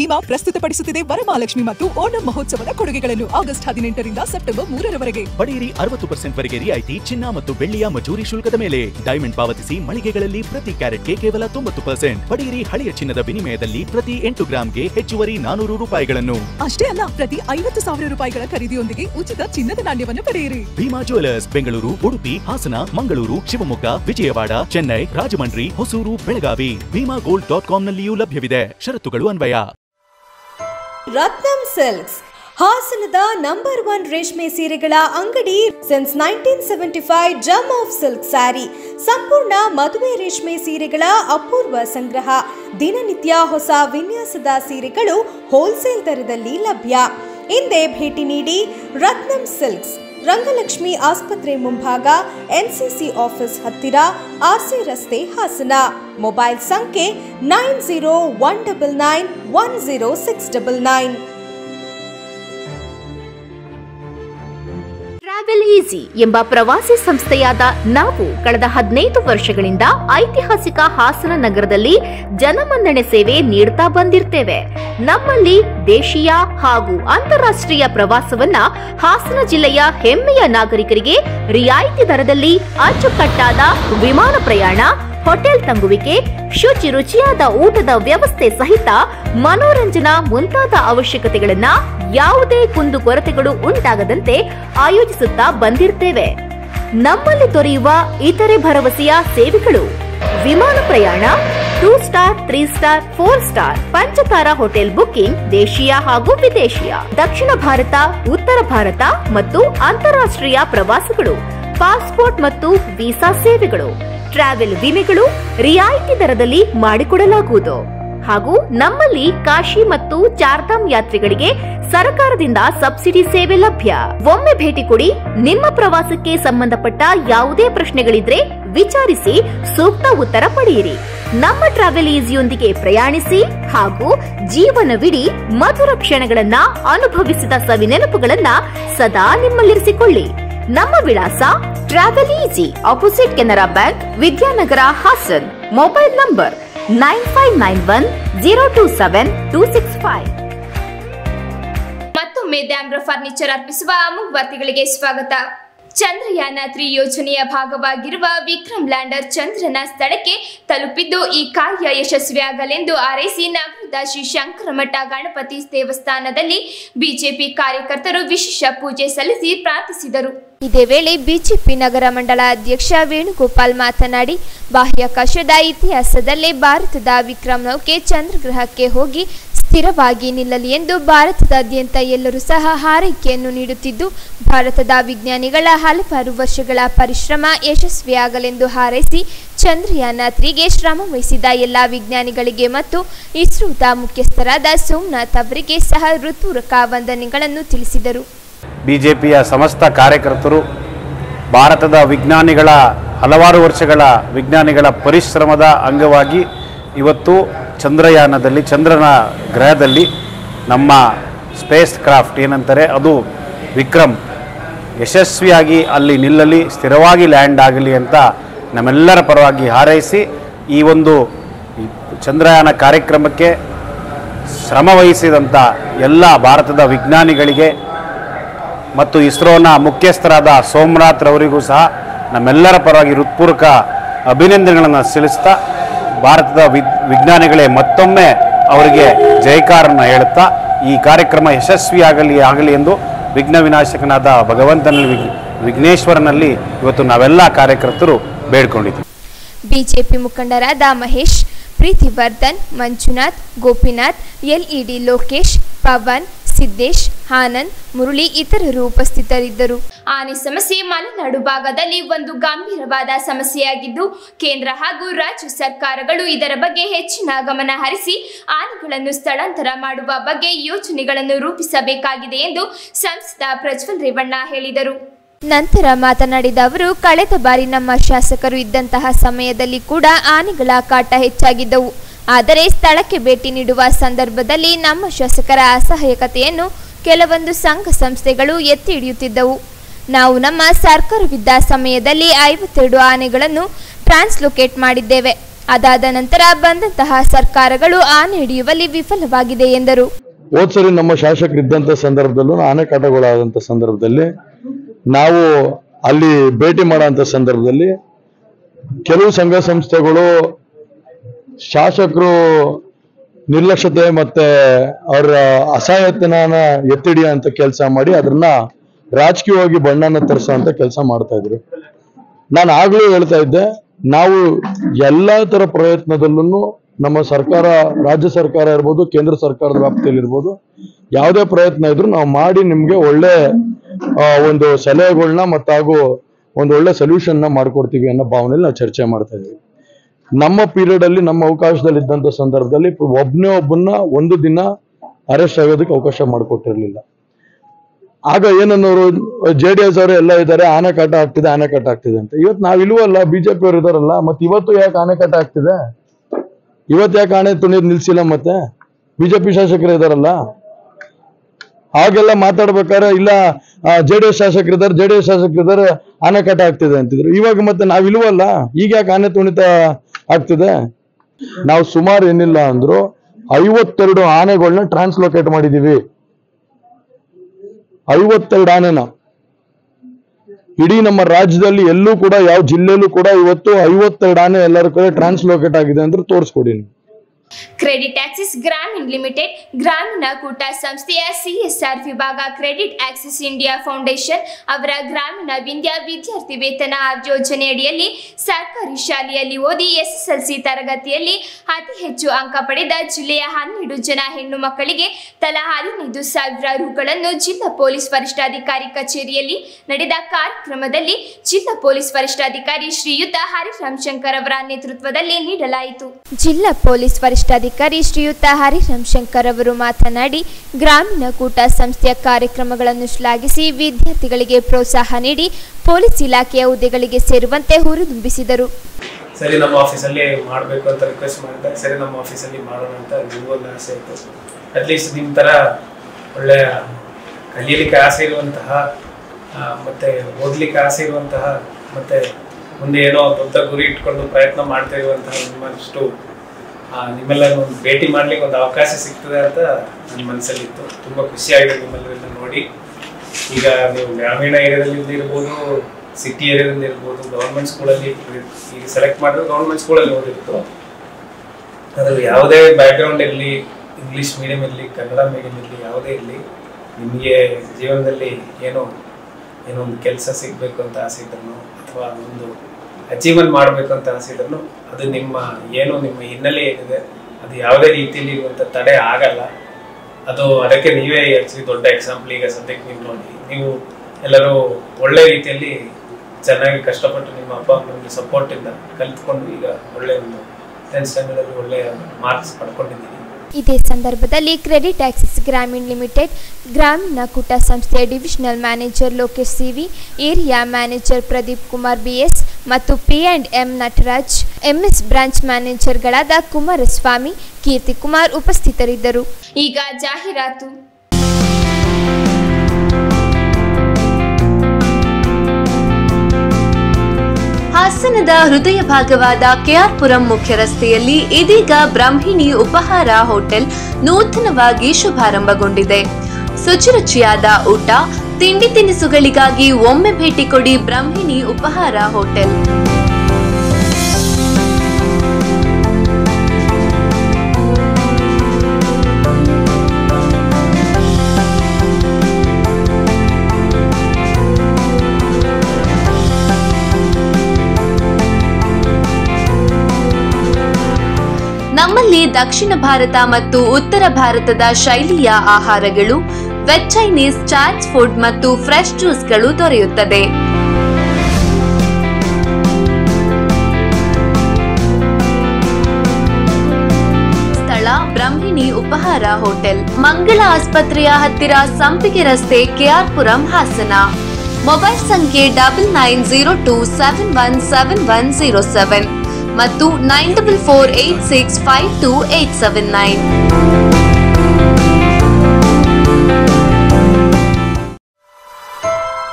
ಭೀಮಾ ಪ್ರಸ್ತುತಪಡಿಸುತ್ತಿದೆ ವರಮಹಾಲಕ್ಷ್ಮಿ ಮತ್ತು ಓಣಂ ಮಹೋತ್ಸವದ ಕೊಡುಗೆಗಳನ್ನು ಆಗಸ್ಟ್ ಹದಿನೆಂಟರಿಂದ ಸೆಪ್ಟೆಂಬರ್ ಮೂರರವರೆಗೆ ಪಡೆಯಿರಿ ಅರವತ್ತು ಪರ್ಸೆಂಟ್ ವರೆಗೆ ರಿಯಾಯಿತಿ ಚಿನ್ನ ಮತ್ತು ಬೆಳ್ಳಿಯ ಮಜೂರಿ ಶುಲ್ಕದ ಮೇಲೆ ಡೈಮಂಡ್ ಪಾವತಿಸಿ ಮಳಿಗೆಗಳಲ್ಲಿ ಪ್ರತಿ ಕ್ಯಾರೆಟ್ಗೆ ಕೇವಲ ತೊಂಬತ್ತು ಪರ್ಸೆಂಟ್ ಪಡೆಯಿರಿ ಹಳೆಯ ಚಿನ್ನದ ವಿನಿಮಯದಲ್ಲಿ ಪ್ರತಿ ಎಂಟು ಗ್ರಾಂಗೆ ಹೆಚ್ಚುವರಿ ನಾನೂರು ರೂಪಾಯಿಗಳನ್ನು ಅಷ್ಟೇ ಅಲ್ಲ ಪ್ರತಿ ಐವತ್ತು ಸಾವಿರ ರೂಪಾಯಿಗಳ ಖರೀದಿಯೊಂದಿಗೆ ಉಚಿತ ಚಿನ್ನದ ನಾಣ್ಯವನ್ನು ಪಡೆಯಿರಿ Bhima jewellers Bengaluru Udupi Hassan Mangaluru Shivamogga Vijayawada Chennai Rajahmundry Hosur Belagavi Bhima gold dot ಕಾಮ್ನಲ್ಲಿಯೂ ಲಭ್ಯವಿದೆ ಷರತ್ತುಗಳು ಅನ್ವಯ ರತ್ನಂ ಸಿಲ್ಕ್ಸ್ ಹಾಸನದ ನಂಬರ್ ಒನ್ ರೇಷ್ಮೆ ಸೀರೆಗಳ ಅಂಗಡಿ since nineteen seventy five gem of silk sari ಸಂಪೂರ್ಣ ಮದುವೆ ರೇಷ್ಮೆ ಸೀರೆಗಳ ಅಪೂರ್ವ ಸಂಗ್ರಹ ದಿನನಿತ್ಯ ಹೊಸ ವಿನ್ಯಾಸದ ಸೀರೆಗಳು ಹೋಲ್ಸೇಲ್ ದರದಲ್ಲಿ ಲಭ್ಯ ಹಿಂದೆ ಭೇಟಿ ನೀಡಿ ರತ್ನಂ ಸಿಲ್ಕ್ಸ್ ರಂಗಲಕ್ಷ್ಮಿ ಆಸ್ಪತ್ರೆ ಮುಂಭಾಗ ಎನ್ಸಿಸಿ ಆಫೀಸ್ ಹತ್ತಿರ ಆರ್ಸಿ ರಸ್ತೆ ಹಾಸನ ಮೊಬೈಲ್ ಸಂಖ್ಯೆ nine zero one double nine one zero six double nine travel easy ಎಂಬ ಪ್ರವಾಸಿ ಸಂಸ್ಥೆಯಾದ ನಾವು ಕಳೆದ ಹದಿನೈದು ವರ್ಷಗಳಿಂದ ಐತಿಹಾಸಿಕ ಹಾಸನ ನಗರದಲ್ಲಿ ಜನಮನ್ನಣೆ ಸೇವೆ ನೀಡುತ್ತಾ ಬಂದಿರ್ತೇವೆ ನಮ್ಮಲ್ಲಿ ದೇಶೀಯ ಹಾಗೂ ಅಂತಾರಾಷ್ಟ್ರೀಯ ಪ್ರವಾಸವನ್ನ ಹಾಸನ ಜಿಲ್ಲೆಯ ಹೆಮ್ಮೆಯ ನಾಗರಿಕರಿಗೆ ರಿಯಾಯಿತಿ ದರದಲ್ಲಿ ಅಚ್ಚುಕಟ್ಟಾದ ವಿಮಾನ ಪ್ರಯಾಣ ಹೋಟೆಲ್ ತಂಗುವಿಕೆ ಶುಚಿ ರುಚಿಯಾದ ಊಟದ ವ್ಯವಸ್ಥೆ ಸಹಿತ ಮನೋರಂಜನಾ ಮುಂತಾದ ಅವಶ್ಯಕತೆಗಳನ್ನ ಯಾವುದೇ ಕುಂದುಕೊರತೆಗಳು ಉಂಟಾಗದಂತೆ ಆಯೋಜಿಸುತ್ತಾ ಬಂದಿರ್ತೇವೆ ನಮ್ಮಲ್ಲಿ ದೊರೆಯುವ ಇತರೆ ಭರವಸೆಯ ಸೇವೆಗಳು ವಿಮಾನ ಪ್ರಯಾಣ two star three star four star ಪಂಚತಾರ ಹೋಟೆಲ್ ಬುಕಿಂಗ್ ದೇಶೀಯ ಹಾಗೂ ವಿದೇಶಿಯ ದಕ್ಷಿಣ ಭಾರತ ಉತ್ತರ ಭಾರತ ಮತ್ತು ಅಂತಾರಾಷ್ಟ್ರೀಯ ಪ್ರವಾಸಗಳು ಪಾಸ್ಪೋರ್ಟ್ ಮತ್ತು ವೀಸಾ ಸೇವೆಗಳು ಟ್ರಾವೆಲ್ ವಿಮೆಗಳು ರಿಯಾಯಿತಿ ದರದಲ್ಲಿ ಮಾಡಿಕೊಡಲಾಗುವುದು ಹಾಗೂ ನಮ್ಮಲ್ಲಿ ಕಾಶಿ ಮತ್ತು ಚಾರ್ಧಾಮ್ ಯಾತ್ರೆಗಳಿಗೆ ಸರ್ಕಾರದಿಂದ ಸಬ್ಸಿಡಿ ಸೇವೆ ಲಭ್ಯ ಒಮ್ಮೆ ಭೇಟಿ ಕೊಡಿ ನಿಮ್ಮ ಪ್ರವಾಸಕ್ಕೆ ಸಂಬಂಧಪಟ್ಟ ಯಾವುದೇ ಪ್ರಶ್ನೆಗಳಿದ್ರೆ ವಿಚಾರಿಸಿ ಸೂಕ್ತ ಉತ್ತರ ಪಡೆಯಿರಿ ನಮ್ಮ ಟ್ರಾವೆಲ್ ಈಸಿಯೊಂದಿಗೆ ಪ್ರಯಾಣಿಸಿ ಹಾಗೂ ಜೀವನವಿಡೀ ಮಧುರ ಕ್ಷಣಗಳನ್ನ ಅನುಭವಿಸಿದ ಸವಿನೆನಪುಗಳನ್ನ ಸದಾ ನಿಮ್ಮಲ್ಲಿರಿಸಿಕೊಳ್ಳಿ ನಮ್ಮ ವಿಳಾಸ travel easy opposite Canara bank Vidyanagar Hassan mobile number nine five nine one zero two seven two six five ಮತ್ತೊಮ್ಮೆ ದ್ಯಾಮ್ರ ಫರ್ನಿಚರ್ ಅರ್ಪಿಸುವ ಅಮುಕ್ ವಾರ್ತೆಗಳಿಗೆ ಸ್ವಾಗತ ಚಂದ್ರಯಾನ ತ್ರಿ ಯೋಜನೆಯ ಭಾಗವಾಗಿರುವ ವಿಕ್ರಮ್ ಲ್ಯಾಂಡರ್ ಚಂದ್ರನ ಸ್ಥಳಕ್ಕೆ ತಲುಪಿದ್ದು ಈ ಕಾರ್ಯ ಯಶಸ್ವಿಯಾಗಲೆಂದು ಹಾರೈಸಿ ನಗರದ ಶ್ರೀ ಶಂಕರಮಠ ಗಣಪತಿ ದೇವಸ್ಥಾನದಲ್ಲಿ ಬಿಜೆಪಿ ಕಾರ್ಯಕರ್ತರು ವಿಶೇಷ ಪೂಜೆ ಸಲ್ಲಿಸಿ ಪ್ರಾರ್ಥಿಸಿದರು ಇದೇ ವೇಳೆ ಬಿಜೆಪಿ ನಗರ ಮಂಡಲ ಅಧ್ಯಕ್ಷ ವೇಣುಗೋಪಾಲ್ ಮಾತನಾಡಿ ಬಾಹ್ಯಾಕಾಶದ ಇತಿಹಾಸದಲ್ಲೇ ಭಾರತದ ವಿಕ್ರಮ್ ನೌಕೆ ಚಂದ್ರಗ್ರಹಕ್ಕೆ ಹೋಗಿ ಸ್ಥಿರವಾಗಿ ನಿಲ್ಲಲಿ ಎಂದು ಭಾರತದಾದ್ಯಂತ ಎಲ್ಲರೂ ಸಹ ಹಾರೈಕೆಯನ್ನು ನೀಡುತ್ತಿದ್ದು ಭಾರತದ ವಿಜ್ಞಾನಿಗಳ ಹಲವಾರು ವರ್ಷಗಳ ಪರಿಶ್ರಮ ಯಶಸ್ವಿಯಾಗಲೆಂದು ಹಾರೈಸಿ ಚಂದ್ರಯಾನ ತ್ರೀಗೆ ಶ್ರಮ ವಹಿಸಿದ ಎಲ್ಲ ವಿಜ್ಞಾನಿಗಳಿಗೆ ಮತ್ತು ಇಸ್ರೋದ ಮುಖ್ಯಸ್ಥರಾದ ಸೋಮನಾಥ್ ಅವರಿಗೆ ಸಹ ಹೃತ್ಪೂರ್ವಕ ವಂದನೆಗಳನ್ನು ತಿಳಿಸಿದರು ಬಿಜೆಪಿಯ ಸಮಸ್ತ ಕಾರ್ಯಕರ್ತರು ಭಾರತದ ವಿಜ್ಞಾನಿಗಳ ಹಲವಾರು ವರ್ಷಗಳ ವಿಜ್ಞಾನಿಗಳ ಪರಿಶ್ರಮದ ಅಂಗವಾಗಿ ಇವತ್ತು ಚಂದ್ರಯಾನದಲ್ಲಿ ಚಂದ್ರನ ಗ್ರಹದಲ್ಲಿ ನಮ್ಮ ಸ್ಪೇಸ್ ಕ್ರಾಫ್ಟ್ ಏನಂತಾರೆ ಅದು ವಿಕ್ರಮ್ ಯಶಸ್ವಿಯಾಗಿ ಅಲ್ಲಿ ನಿಲ್ಲಲಿ ಸ್ಥಿರವಾಗಿ ಲ್ಯಾಂಡ್ ಆಗಲಿ ಅಂತ ನಮ್ಮೆಲ್ಲರ ಪರವಾಗಿ ಹಾರೈಸಿ ಈ ಒಂದು ಈ ಚಂದ್ರಯಾನ ಕಾರ್ಯಕ್ರಮಕ್ಕೆ ಶ್ರಮ ವಹಿಸಿದಂಥ ಎಲ್ಲ ಭಾರತದ ವಿಜ್ಞಾನಿಗಳಿಗೆ ಮತ್ತು ಇಸ್ರೋನ ಮುಖ್ಯಸ್ಥರಾದ ಸೋಮನಾಥ್ ರವರಿಗೂ ಸಹ ನಮ್ಮೆಲ್ಲರ ಪರವಾಗಿ ಹೃತ್ಪೂರ್ವಕ ಅಭಿನಂದನೆಗಳನ್ನು ಸಲ್ಲಿಸ್ತಾ ಭಾರತದ ವಿಗ್ ವಿಜ್ಞಾನಿಗಳೇ ಮತ್ತೊಮ್ಮೆ ಅವರಿಗೆ ಜಯಕಾರನ ಹೇಳುತ್ತಾ ಈ ಕಾರ್ಯಕ್ರಮ ಯಶಸ್ವಿಯಾಗಲಿ ಆಗಲಿ ಎಂದು ವಿಘ್ನ ವಿನಾಶಕನಾದ ಭಗವಂತನಲ್ಲಿ ವಿಘ್- ವಿಘ್ನೇಶ್ವರನಲ್ಲಿ ಇವತ್ತು ನಾವೆಲ್ಲ ಕಾರ್ಯಕರ್ತರು ಬೇಡ್ಕೊಂಡಿದ್ದೀವಿ ಬಿಜೆಪಿ ಮುಖಂಡರಾದ ಮಹೇಶ್ ಪ್ರೀತಿವರ್ಧನ್ ಮಂಜುನಾಥ್ ಗೋಪಿನಾಥ್ ಎಲ್ಇಡಿ ಲೋಕೇಶ್ ಪವನ್ ಸಿದ್ದೇಶ್ ಆನಂದ್ ಮುರಳಿ ಇತರರು ಉಪಸ್ಥಿತರಿದ್ದರು ಆನೆ ಸಮಸ್ಯೆ ಮಲೆನಾಡು ಭಾಗದಲ್ಲಿ ಒಂದು ಗಂಭೀರವಾದ ಸಮಸ್ಯೆಯಾಗಿದ್ದು ಕೇಂದ್ರ ಹಾಗೂ ರಾಜ್ಯ ಸರ್ಕಾರಗಳು ಇದರ ಬಗ್ಗೆ ಹೆಚ್ಚಿನ ಗಮನ ಹರಿಸಿ ಆನೆಗಳನ್ನು ಸ್ಥಳಾಂತರ ಮಾಡುವ ಬಗ್ಗೆ ಯೋಜನೆಗಳನ್ನು ರೂಪಿಸಬೇಕಾಗಿದೆ ಎಂದು ಸಂಸದ ಪ್ರಜ್ವಲ್ ರೇವಣ್ಣ ಹೇಳಿದರು ನಂತರ ಮಾತನಾಡಿದ ಅವರು ಕಳೆದ ಬಾರಿ ನಮ್ಮ ಶಾಸಕರು ಇದ್ದಂತಹ ಸಮಯದಲ್ಲಿ ಕೂಡ ಆನೆಗಳ ಕಾಟ ಹೆಚ್ಚಾಗಿದ್ದವು ಆದರೆ ಸ್ಥಳಕ್ಕೆ ಭೇಟಿ ನೀಡುವ ಸಂದರ್ಭದಲ್ಲಿ ನಮ್ಮ ಶಾಸಕರ ಅಸಹಾಯಕತೆಯನ್ನು ಕೆಲವೊಂದು ಸಂಘ ಸಂಸ್ಥೆಗಳು ಎತ್ತಿ ಹಿಡಿಯುತ್ತಿದ್ದವು ನಾವು ನಮ್ಮ ಸರ್ಕಾರವಿದ್ದ ಸಮಯದಲ್ಲಿ ಐವತ್ತೆರಡು ಆನೆಗಳನ್ನು ಟ್ರಾನ್ಸ್ಲೋಕೇಟ್ ಮಾಡಿದ್ದೇವೆ ಅದಾದ ನಂತರ ಬಂದಂತಹ ಸರ್ಕಾರಗಳು ಆನೆ ಹಿಡಿಯುವಲ್ಲಿ ವಿಫಲವಾಗಿದೆ ಎಂದರು ಹೋದ್ ಸರಿ ನಮ್ಮ ಶಾಸಕರಿದ್ದಂಥ ಸಂದರ್ಭದಲ್ಲೂ ಆನೆಕಾಟಗಳಾದಂಥ ಸಂದರ್ಭದಲ್ಲಿ ನಾವು ಅಲ್ಲಿ ಭೇಟಿ ಮಾಡೋಂಥ ಸಂದರ್ಭದಲ್ಲಿ ಕೆಲವು ಸಂಘ ಸಂಸ್ಥೆಗಳು ಶಾಸಕರು ನಿರ್ಲಕ್ಷ್ಯತೆ ಮತ್ತೆ ಅವರ ಅಸಹಾಯತನ ಎತ್ತಿಡಿಯುವಂತ ಕೆಲಸ ಮಾಡಿ ಅದನ್ನ ರಾಜಕೀಯವಾಗಿ ಬಣ್ಣನ ತರಿಸೋಂತ ಕೆಲಸ ಮಾಡ್ತಾ ಇದ್ರು ನಾನು ಆಗ್ಲೂ ಹೇಳ್ತಾ ಇದ್ದೆ ನಾವು ಎಲ್ಲಾ ತರ ಪ್ರಯತ್ನದಲ್ಲೂ ನಮ್ಮ ಸರ್ಕಾರ ರಾಜ್ಯ ಸರ್ಕಾರ ಇರ್ಬೋದು ಕೇಂದ್ರ ಸರ್ಕಾರದ ವ್ಯಾಪ್ತಿಯಲ್ಲಿ ಇರ್ಬೋದು ಯಾವುದೇ ಪ್ರಯತ್ನ ಇದ್ರು ನಾವು ಮಾಡಿ ನಿಮ್ಗೆ ಒಳ್ಳೆ ಆ, ಒಂದು ಸಲಹೆಗಳನ್ನ ಮತ್ತು ಹಾಗೂ ಒಂದು ಒಳ್ಳೆ ಸೊಲ್ಯೂಷನ್ ನ ಮಾಡ್ಕೊಡ್ತೀವಿ ಅನ್ನೋ ಭಾವನೆಯಲ್ಲಿ ನಾವು ಚರ್ಚೆ ಮಾಡ್ತಾ ಇದ್ವಿ ನಮ್ಮ ಪೀರಿಯಡ್ ಅಲ್ಲಿ ನಮ್ಮ ಅವಕಾಶದಲ್ಲಿ ಇದ್ದಂತ ಸಂದರ್ಭದಲ್ಲಿ ಒಬ್ಬನೇ ಒಬ್ಬನ್ನ ಒಂದು ದಿನ ಅರೆಸ್ಟ್ ಆಗೋದಕ್ಕೆ ಅವಕಾಶ ಮಾಡಿಕೊಟ್ಟಿರ್ಲಿಲ್ಲ ಆಗ ಏನನ್ನೋರು ಜೆ ಡಿ ಎಸ್ ಅವರು ಎಲ್ಲ ಇದ್ದಾರೆ ಆನೆ ಕಾಟ ಆಗ್ತಿದೆ ಆನೆ ಕಾಟ ಆಗ್ತಿದೆ ಅಂತ ಇವತ್ತು ನಾವ್ ಇಲ್ವಲ್ಲ ಬಿಜೆಪಿ ಅವರು ಇದಾರಲ್ಲ ಮತ್ತೆ ಇವತ್ತು ಯಾಕೆ ಆನೆ ಕಾಟ ಆಗ್ತಿದೆ ಇವತ್ತು ಯಾಕೆ ಆನೆ ತುಣಿದ್ ನಿಲ್ಸಿಲ್ಲ ಮತ್ತೆ ಬಿಜೆಪಿ ಶಾಸಕರು ಇದಾರಲ್ಲ ಹಾಗೆಲ್ಲ ಮಾತಾಡ್ಬೇಕಾದ್ರೆ ಇಲ್ಲ ಜೆ ಡಿ ಎಸ್ ಶಾಸಕರಿದ್ದಾರೆ ಜೆ ಡಿ ಎಸ್ ಶಾಸಕರಿದ್ದಾರೆ ಆನೆ ಕಾಟ ಆಗ್ತಿದೆ ಅಂತಿದ್ರು ಇವಾಗ ಮತ್ತೆ ನಾವ್ ಇಲ್ವಲ್ಲ ಈಗ ಯಾಕೆ ಆನೆ ತುಣಿತ ಆಗ್ತಿದೆ ನಾವು ಸುಮಾರು ಏನಿಲ್ಲ ಅಂದ್ರು ಐವತ್ತೆರಡು ಆನೆಗಳನ್ನ ಟ್ರಾನ್ಸ್ಲೋಕೇಟ್ ಮಾಡಿದೀವಿ ಐವತ್ತೆರಡು ಆನೆನ ಇಡೀ ನಮ್ಮ ರಾಜ್ಯದಲ್ಲಿ ಎಲ್ಲೂ ಕೂಡ ಯಾವ ಜಿಲ್ಲೆಯಲ್ಲೂ ಕೂಡ ಇವತ್ತು ಐವತ್ತೆರಡು ಆನೆ ಎಲ್ಲರ ಕಡೆ ಟ್ರಾನ್ಸ್ಲೋಕೇಟ್ ಆಗಿದೆ ಅಂದ್ರೆ ತೋರಿಸ್ಕೊಡಿ ನೀವು ಕ್ರೆಡಿಟ್ ಆಕ್ಸಿಸ್ ಗ್ರಾಮೀಣ್ ಲಿಮಿಟೆಡ್ ಗ್ರಾಮೀಣ ಕೂಟ ಸಂಸ್ಥೆಯ ಸಿಎಸ್ಆರ್ ವಿಭಾಗ ಕ್ರೆಡಿಟ್ ಆಕ್ಸಿಸ್ ಇಂಡಿಯಾ ಫೌಂಡೇಶನ್ ಅವರ ಗ್ರಾಮೀಣ ವಿಂಧ್ಯ ವಿದ್ಯಾರ್ಥಿ ವೇತನ ಯೋಜನೆಯಡಿಯಲ್ಲಿ ಸರ್ಕಾರಿ ಶಾಲೆಯಲ್ಲಿ ಓದಿ ಎಸ್ಎಸ್ಎಲ್ಸಿ ತರಗತಿಯಲ್ಲಿ ಅತಿ ಹೆಚ್ಚು ಅಂಕ ಪಡೆದ ಜಿಲ್ಲೆಯ ಹನ್ನೆರಡು ಜನ ಹೆಣ್ಣು ಮಕ್ಕಳಿಗೆ ತಲಾ ಹದಿನೈದು ಸಾವಿರ ರುಗಳನ್ನು ಜಿಲ್ಲಾ ಪೊಲೀಸ್ ವರಿಷ್ಠಾಧಿಕಾರಿ ಕಚೇರಿಯಲ್ಲಿ ನಡೆದ ಕಾರ್ಯಕ್ರಮದಲ್ಲಿ ಜಿಲ್ಲಾ ಪೊಲೀಸ್ ವರಿಷ್ಠಾಧಿಕಾರಿ ಶ್ರೀಯುತ ಹರಿರಾಮ್ ಶಂಕರ್ ಅವರ ನೇತೃತ್ವದಲ್ಲಿ ನೀಡಲಾಯಿತು ಜಿಲ್ಲಾ ಪೊಲೀಸ್ ವರಿಷ್ಠಾಧಿಕಾರಿ ಶ್ರೀಯುತ ಹರಿರಾಮ್ ಶಂಕರ್ ಅವರು ಮಾತನಾಡಿ ಗ್ರಾಮೀಣ ಕೂಟ ಸಂಸ್ಥೆಯ ಕಾರ್ಯಕ್ರಮಗಳನ್ನು ಶ್ಲಾಘಿಸಿ ವಿದ್ಯಾರ್ಥಿಗಳಿಗೆ ಪ್ರೋತ್ಸಾಹ ನೀಡಿ ಪೊಲೀಸ್ ಇಲಾಖೆಯ ಹುದ್ದೆಗಳಿಗೆ ಸೇರುವಂತೆ ಹುರಿದುಂಬಿಸಿದರು ಸರಿ ನಮ್ಮ ಆಫೀಸಲ್ಲಿ ಮಾಡಬೇಕು ಅಂತ ರಿಕ್ವೆಸ್ಟ್ ಮಾಡಿದೆ ಸರಿ ನಮ್ಮ ಆಫೀಸಲ್ಲಿ ಮಾಡೋಣ ಅಂತ ನಿಮಗೂ ಒಂದು ಆಸೆ ಇತ್ತು ಅಟ್ಲೀಸ್ಟ್ ನಿಮ್ಮ ಥರ ಒಳ್ಳೆಯ ಕಲಿಯಲಿಕ್ಕೆ ಆಸೆ ಇರುವಂತಹ ಆ, ಮತ್ತೆ ಓದಲಿಕ್ಕೆ ಆಸೆ ಇರುವಂತಹ ಮತ್ತೆ ಮುಂದೆ ಏನೋ ದೊಡ್ಡ ಗುರಿ ಇಟ್ಕೊಂಡು ಪ್ರಯತ್ನ ಮಾಡ್ತಾ ಇರುವಂತಹ ನಿಮ್ಮಷ್ಟು ಆ, ನಿಮ್ಮೆಲ್ಲರನ್ನು ಒಂದು ಭೇಟಿ ಮಾಡ್ಲಿಕ್ಕೆ ಒಂದು ಅವಕಾಶ ಸಿಗ್ತದೆ ಅಂತ ನನ್ನ ಮನಸ್ಸಲ್ಲಿತ್ತು ತುಂಬ ಖುಷಿಯಾಗಿದೆ ನಿಮ್ಮೆಲ್ಲರನ್ನ ನೋಡಿ ಈಗ ನೀವು ಗ್ರಾಮೀಣ ಏರಿಯಾದಲ್ಲಿ ಇರ್ಬೋದು ಸಿಟಿ ಏರಿಯಾದಲ್ಲಿ ಇರ್ಬೋದು ಗೌರ್ಮೆಂಟ್ ಸ್ಕೂಲಲ್ಲಿ ಈಗ ಸೆಲೆಕ್ಟ್ ಮಾಡಿದ್ರೆ ಗೌರ್ಮೆಂಟ್ ಸ್ಕೂಲಲ್ಲಿ ಓದಿತ್ತು ಅದ್ರಲ್ಲಿ ಯಾವುದೇ ಬ್ಯಾಕ್ಗ್ರೌಂಡ್ ಇರಲಿ ಇಂಗ್ಲೀಷ್ ಮೀಡಿಯಂ ಇರಲಿ ಕನ್ನಡ ಮೀಡಿಯಂ ಇರಲಿ ಯಾವುದೇ ಇರಲಿ ನಿಮಗೆ ಜೀವನದಲ್ಲಿ ಏನೋ ಏನೋ ಒಂದು ಕೆಲಸ ಸಿಗಬೇಕು ಅಂತ ಆಸೆ ಇದ್ರು ಅಥವಾ ಒಂದು ಅಚೀವ್ಮೆಂಟ್ ಮಾಡಬೇಕು ಅಂತ ಆಸೆ ಇದ್ರು ಅದು ನಿಮ್ಮ ಏನು ನಿಮ್ಮ ಹಿನ್ನೆಲೆ ಏನಿದೆ ಅದು ಯಾವುದೇ ರೀತಿಯಲ್ಲಿ ಇರುವಂಥ ತಡೆ ಆಗಲ್ಲ ಅದು ಅದಕ್ಕೆ ನೀವೇ ಆಕ್ಚುಲಿ ದೊಡ್ಡ ಎಕ್ಸಾಂಪಲ್ ಈಗ ಸದ್ಯಕ್ಕೆ ನೀವು ನೋಡಿ ನೀವು ಎಲ್ಲರೂ ಒಳ್ಳೆ ರೀತಿಯಲ್ಲಿ ಚೆನ್ನಾಗಿ ಕಷ್ಟಪಟ್ಟು ನಿಮ್ಮ ಅಪ್ಪ ಅಮ್ಮನ ಸಪೋರ್ಟಿಂದ ಕಲಿತ್ಕೊಂಡು ಈಗ ಒಳ್ಳೆ ಒಂದು ಟೆಂತ್ ಸ್ಟ್ಯಾಂಡರ್ಡಲ್ಲಿ ಒಳ್ಳೆಯ ಮಾರ್ಕ್ಸ್ ಪಡ್ಕೊಂಡಿದ್ದೀರಿ ಇದೇ ಸಂದರ್ಭದಲ್ಲಿ ಕ್ರೆಡಿಟ್ ಆಕ್ಸಿಸ್ ಗ್ರಾಮೀಣ್ ಲಿಮಿಟೆಡ್ ಗ್ರಾಮೀಣ ಕೂಟ ಸಂಸ್ಥೆಯ divisional manager Lokesh CV area manager Pradeep Kumar BS ಮತ್ತು P and M Nataraj MS branch ಮ್ಯಾನೇಜರ್ಗಳಾದ ಕುಮಾರಸ್ವಾಮಿ ಕೀರ್ತಿಕುಮಾರ್ ಉಪಸ್ಥಿತರಿದ್ದರು ಈಗ ಜಾಹೀರಾತು ಹಾಸನದ ಹೃದಯ ಭಾಗವಾದ ಕೆಆರ್ಪುರಂ ಮುಖ್ಯ ರಸ್ತೆಯಲ್ಲಿ ಇದೀಗ ಬ್ರಹ್ಮಿಣಿ ಉಪಹಾರ ಹೋಟೆಲ್ ನೂತನವಾಗಿ ಶುಭಾರಂಭಗೊಂಡಿದೆ ಶುಚಿರುಚಿಯಾದ ಊಟ ತಿಂಡಿ ತಿನಿಸುಗಳಿಗಾಗಿ ಒಮ್ಮೆ ಭೇಟಿ ಕೊಡಿ ಬ್ರಹ್ಮಿಣಿ ಉಪಹಾರ ಹೋಟೆಲ್ ನಮ್ಮಲ್ಲಿ ದಕ್ಷಿಣ ಭಾರತ ಮತ್ತು ಉತ್ತರ ಭಾರತದ ಶೈಲಿಯ ಆಹಾರಗಳು ವೆಜ್ ಚೈನೀಸ್ ಚಾಟ್ಸ್ ಫುಡ್ ಮತ್ತು ಫ್ರೆಶ್ ಜ್ಯೂಸ್ಗಳು ದೊರೆಯುತ್ತದೆ ಸ್ಥಳ ಬ್ರಹ್ಮಿಣಿ ಉಪಹಾರ ಹೋಟೆಲ್ ಮಂಗಳ ಆಸ್ಪತ್ರೆಯ ಹತ್ತಿರ ಸಂಪಿಗೆ ರಸ್ತೆ ಕೆಆರ್ಪುರಂ ಹಾಸನ ಮೊಬೈಲ್ ಸಂಖ್ಯೆ double nine zero two seven one seven one zero seven ಮತ್ತು nine double four eight six five two eight seven nine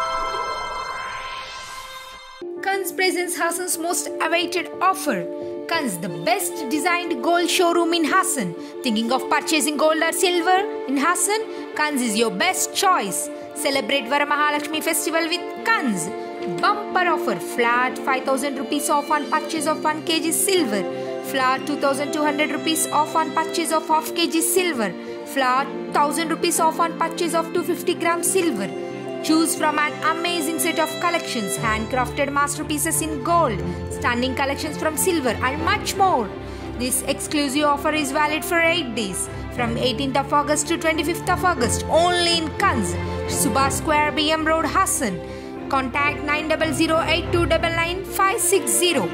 Kunz presents Hassan's most awaited offer. Kanz, the best designed gold showroom in Hassan. Thinking of purchasing gold or silver in Hassan? Kanz is your best choice. Celebrate Varamahalakshmi festival with Kanz. Bumper offer flat 5000 rupees off on purchase of 1 kg silver. Flat 2200 rupees off on purchase of half kg silver. Flat 1000 rupees off on purchase of 250 gram silver. Choose from an amazing set of collections, handcrafted masterpieces in gold, stunning collections from silver, and much more. This exclusive offer is valid for 8 days from 18th of August to 25th of August only in Kanz, Subhas Square, BM Road, Hassan. Contact 9008299560.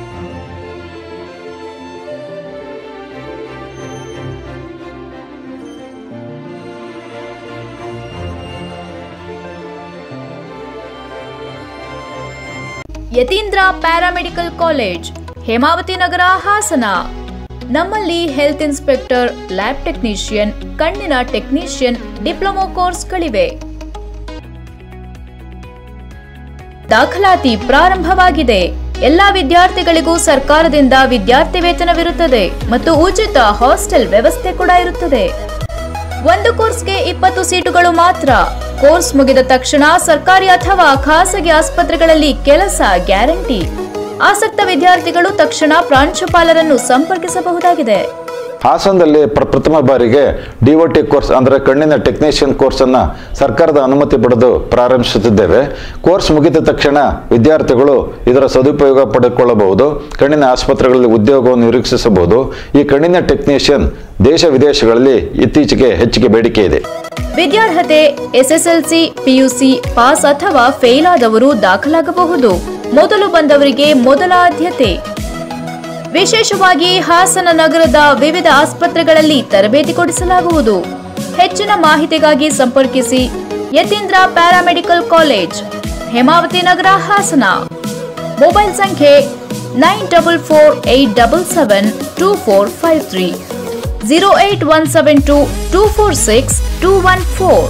Yatindra paramedical college Hemavathi Nagar Hassan ನಮ್ಮಲ್ಲಿ health inspector lab technician ಕಣ್ಣಿನ technician diploma ಕೋರ್ಸ್ಗಳಿವೆ ದಾಖಲಾತಿ ಪ್ರಾರಂಭವಾಗಿದೆ ಎಲ್ಲಾ ವಿದ್ಯಾರ್ಥಿಗಳಿಗೂ ಸರ್ಕಾರದಿಂದ ವಿದ್ಯಾರ್ಥಿ ವೇತನವಿರುತ್ತದೆ ಮತ್ತು ಉಚಿತ ಹಾಸ್ಟೆಲ್ ವ್ಯವಸ್ಥೆ ಕೂಡ ಇರುತ್ತದೆ ಒಂದು ಕೋರ್ಸ್ಗೆ ಇಪ್ಪತ್ತು ಸೀಟುಗಳು ಮಾತ್ರ ಕೋರ್ಸ್ ಮುಗಿದ ತಕ್ಷಣ ಸರ್ಕಾರಿ ಅಥವಾ ಖಾಸಗಿ ಆಸ್ಪತ್ರೆಗಳಲ್ಲಿ ಕೆಲಸ ಗ್ಯಾರಂಟಿ ಆಸಕ್ತ ವಿದ್ಯಾರ್ಥಿಗಳು ತಕ್ಷಣ ಪ್ರಾಂಶುಪಾಲರನ್ನು ಸಂಪರ್ಕಿಸಬಹುದಾಗಿದೆ ಹಾಸನದಲ್ಲಿ ಪ್ರ- ಪ್ರಥಮ ಬಾರಿಗೆ ಡಿಒಟಿ ಕೋರ್ಸ್ ಅಂದರೆ ಕಣ್ಣಿನ ಟೆಕ್ನಿಷಿಯನ್ ಕೋರ್ಸನ್ನು ಸರ್ಕಾರದ ಅನುಮತಿ ಪಡೆದು ಪ್ರಾರಂಭಿಸುತ್ತಿದ್ದೇವೆ ಕೋರ್ಸ್ ಮುಗಿದ ತಕ್ಷಣ ವಿದ್ಯಾರ್ಥಿಗಳು ಇದರ ಸದುಪಯೋಗ ಪಡೆದುಕೊಳ್ಳಬಹುದು ಕಣ್ಣಿನ ಆಸ್ಪತ್ರೆಗಳಲ್ಲಿ ಉದ್ಯೋಗವನ್ನು ನಿರೀಕ್ಷಿಸಬಹುದು ಈ ಕಣ್ಣಿನ ಟೆಕ್ನಿಷಿಯನ್ ದೇಶ ವಿದೇಶಗಳಲ್ಲಿ ಇತ್ತೀಚೆಗೆ ಹೆಚ್ಚಿಗೆ ಬೇಡಿಕೆ ಇದೆ ವಿದ್ಯಾರ್ಹತೆ ಎಸ್ಎಸ್ಎಲ್ಸಿ ಪಿಯುಸಿ ಪಾಸ್ ಅಥವಾ ಫೇಲ್ ಆದವರು ದಾಖಲಾಗಬಹುದು ಮೊದಲು ಬಂದವರಿಗೆ ಮೊದಲ ಆದ್ಯತೆ ವಿಶೇಷವಾಗಿ ಹಾಸನ ನಗರದ ವಿವಿಧ ಆಸ್ಪತ್ರೆಗಳಲ್ಲಿ ತರಬೇತಿ ಕೊಡಿಸಲಾಗುವುದು ಹೆಚ್ಚಿನ ಮಾಹಿತಿಗಾಗಿ ಸಂಪರ್ಕಿಸಿ Yatindra paramedical college Hemavathi Nagar Hassan mobile ಸಂಖ್ಯೆ nine double four eight double seven two four five three zero eight one seven two two four six two one four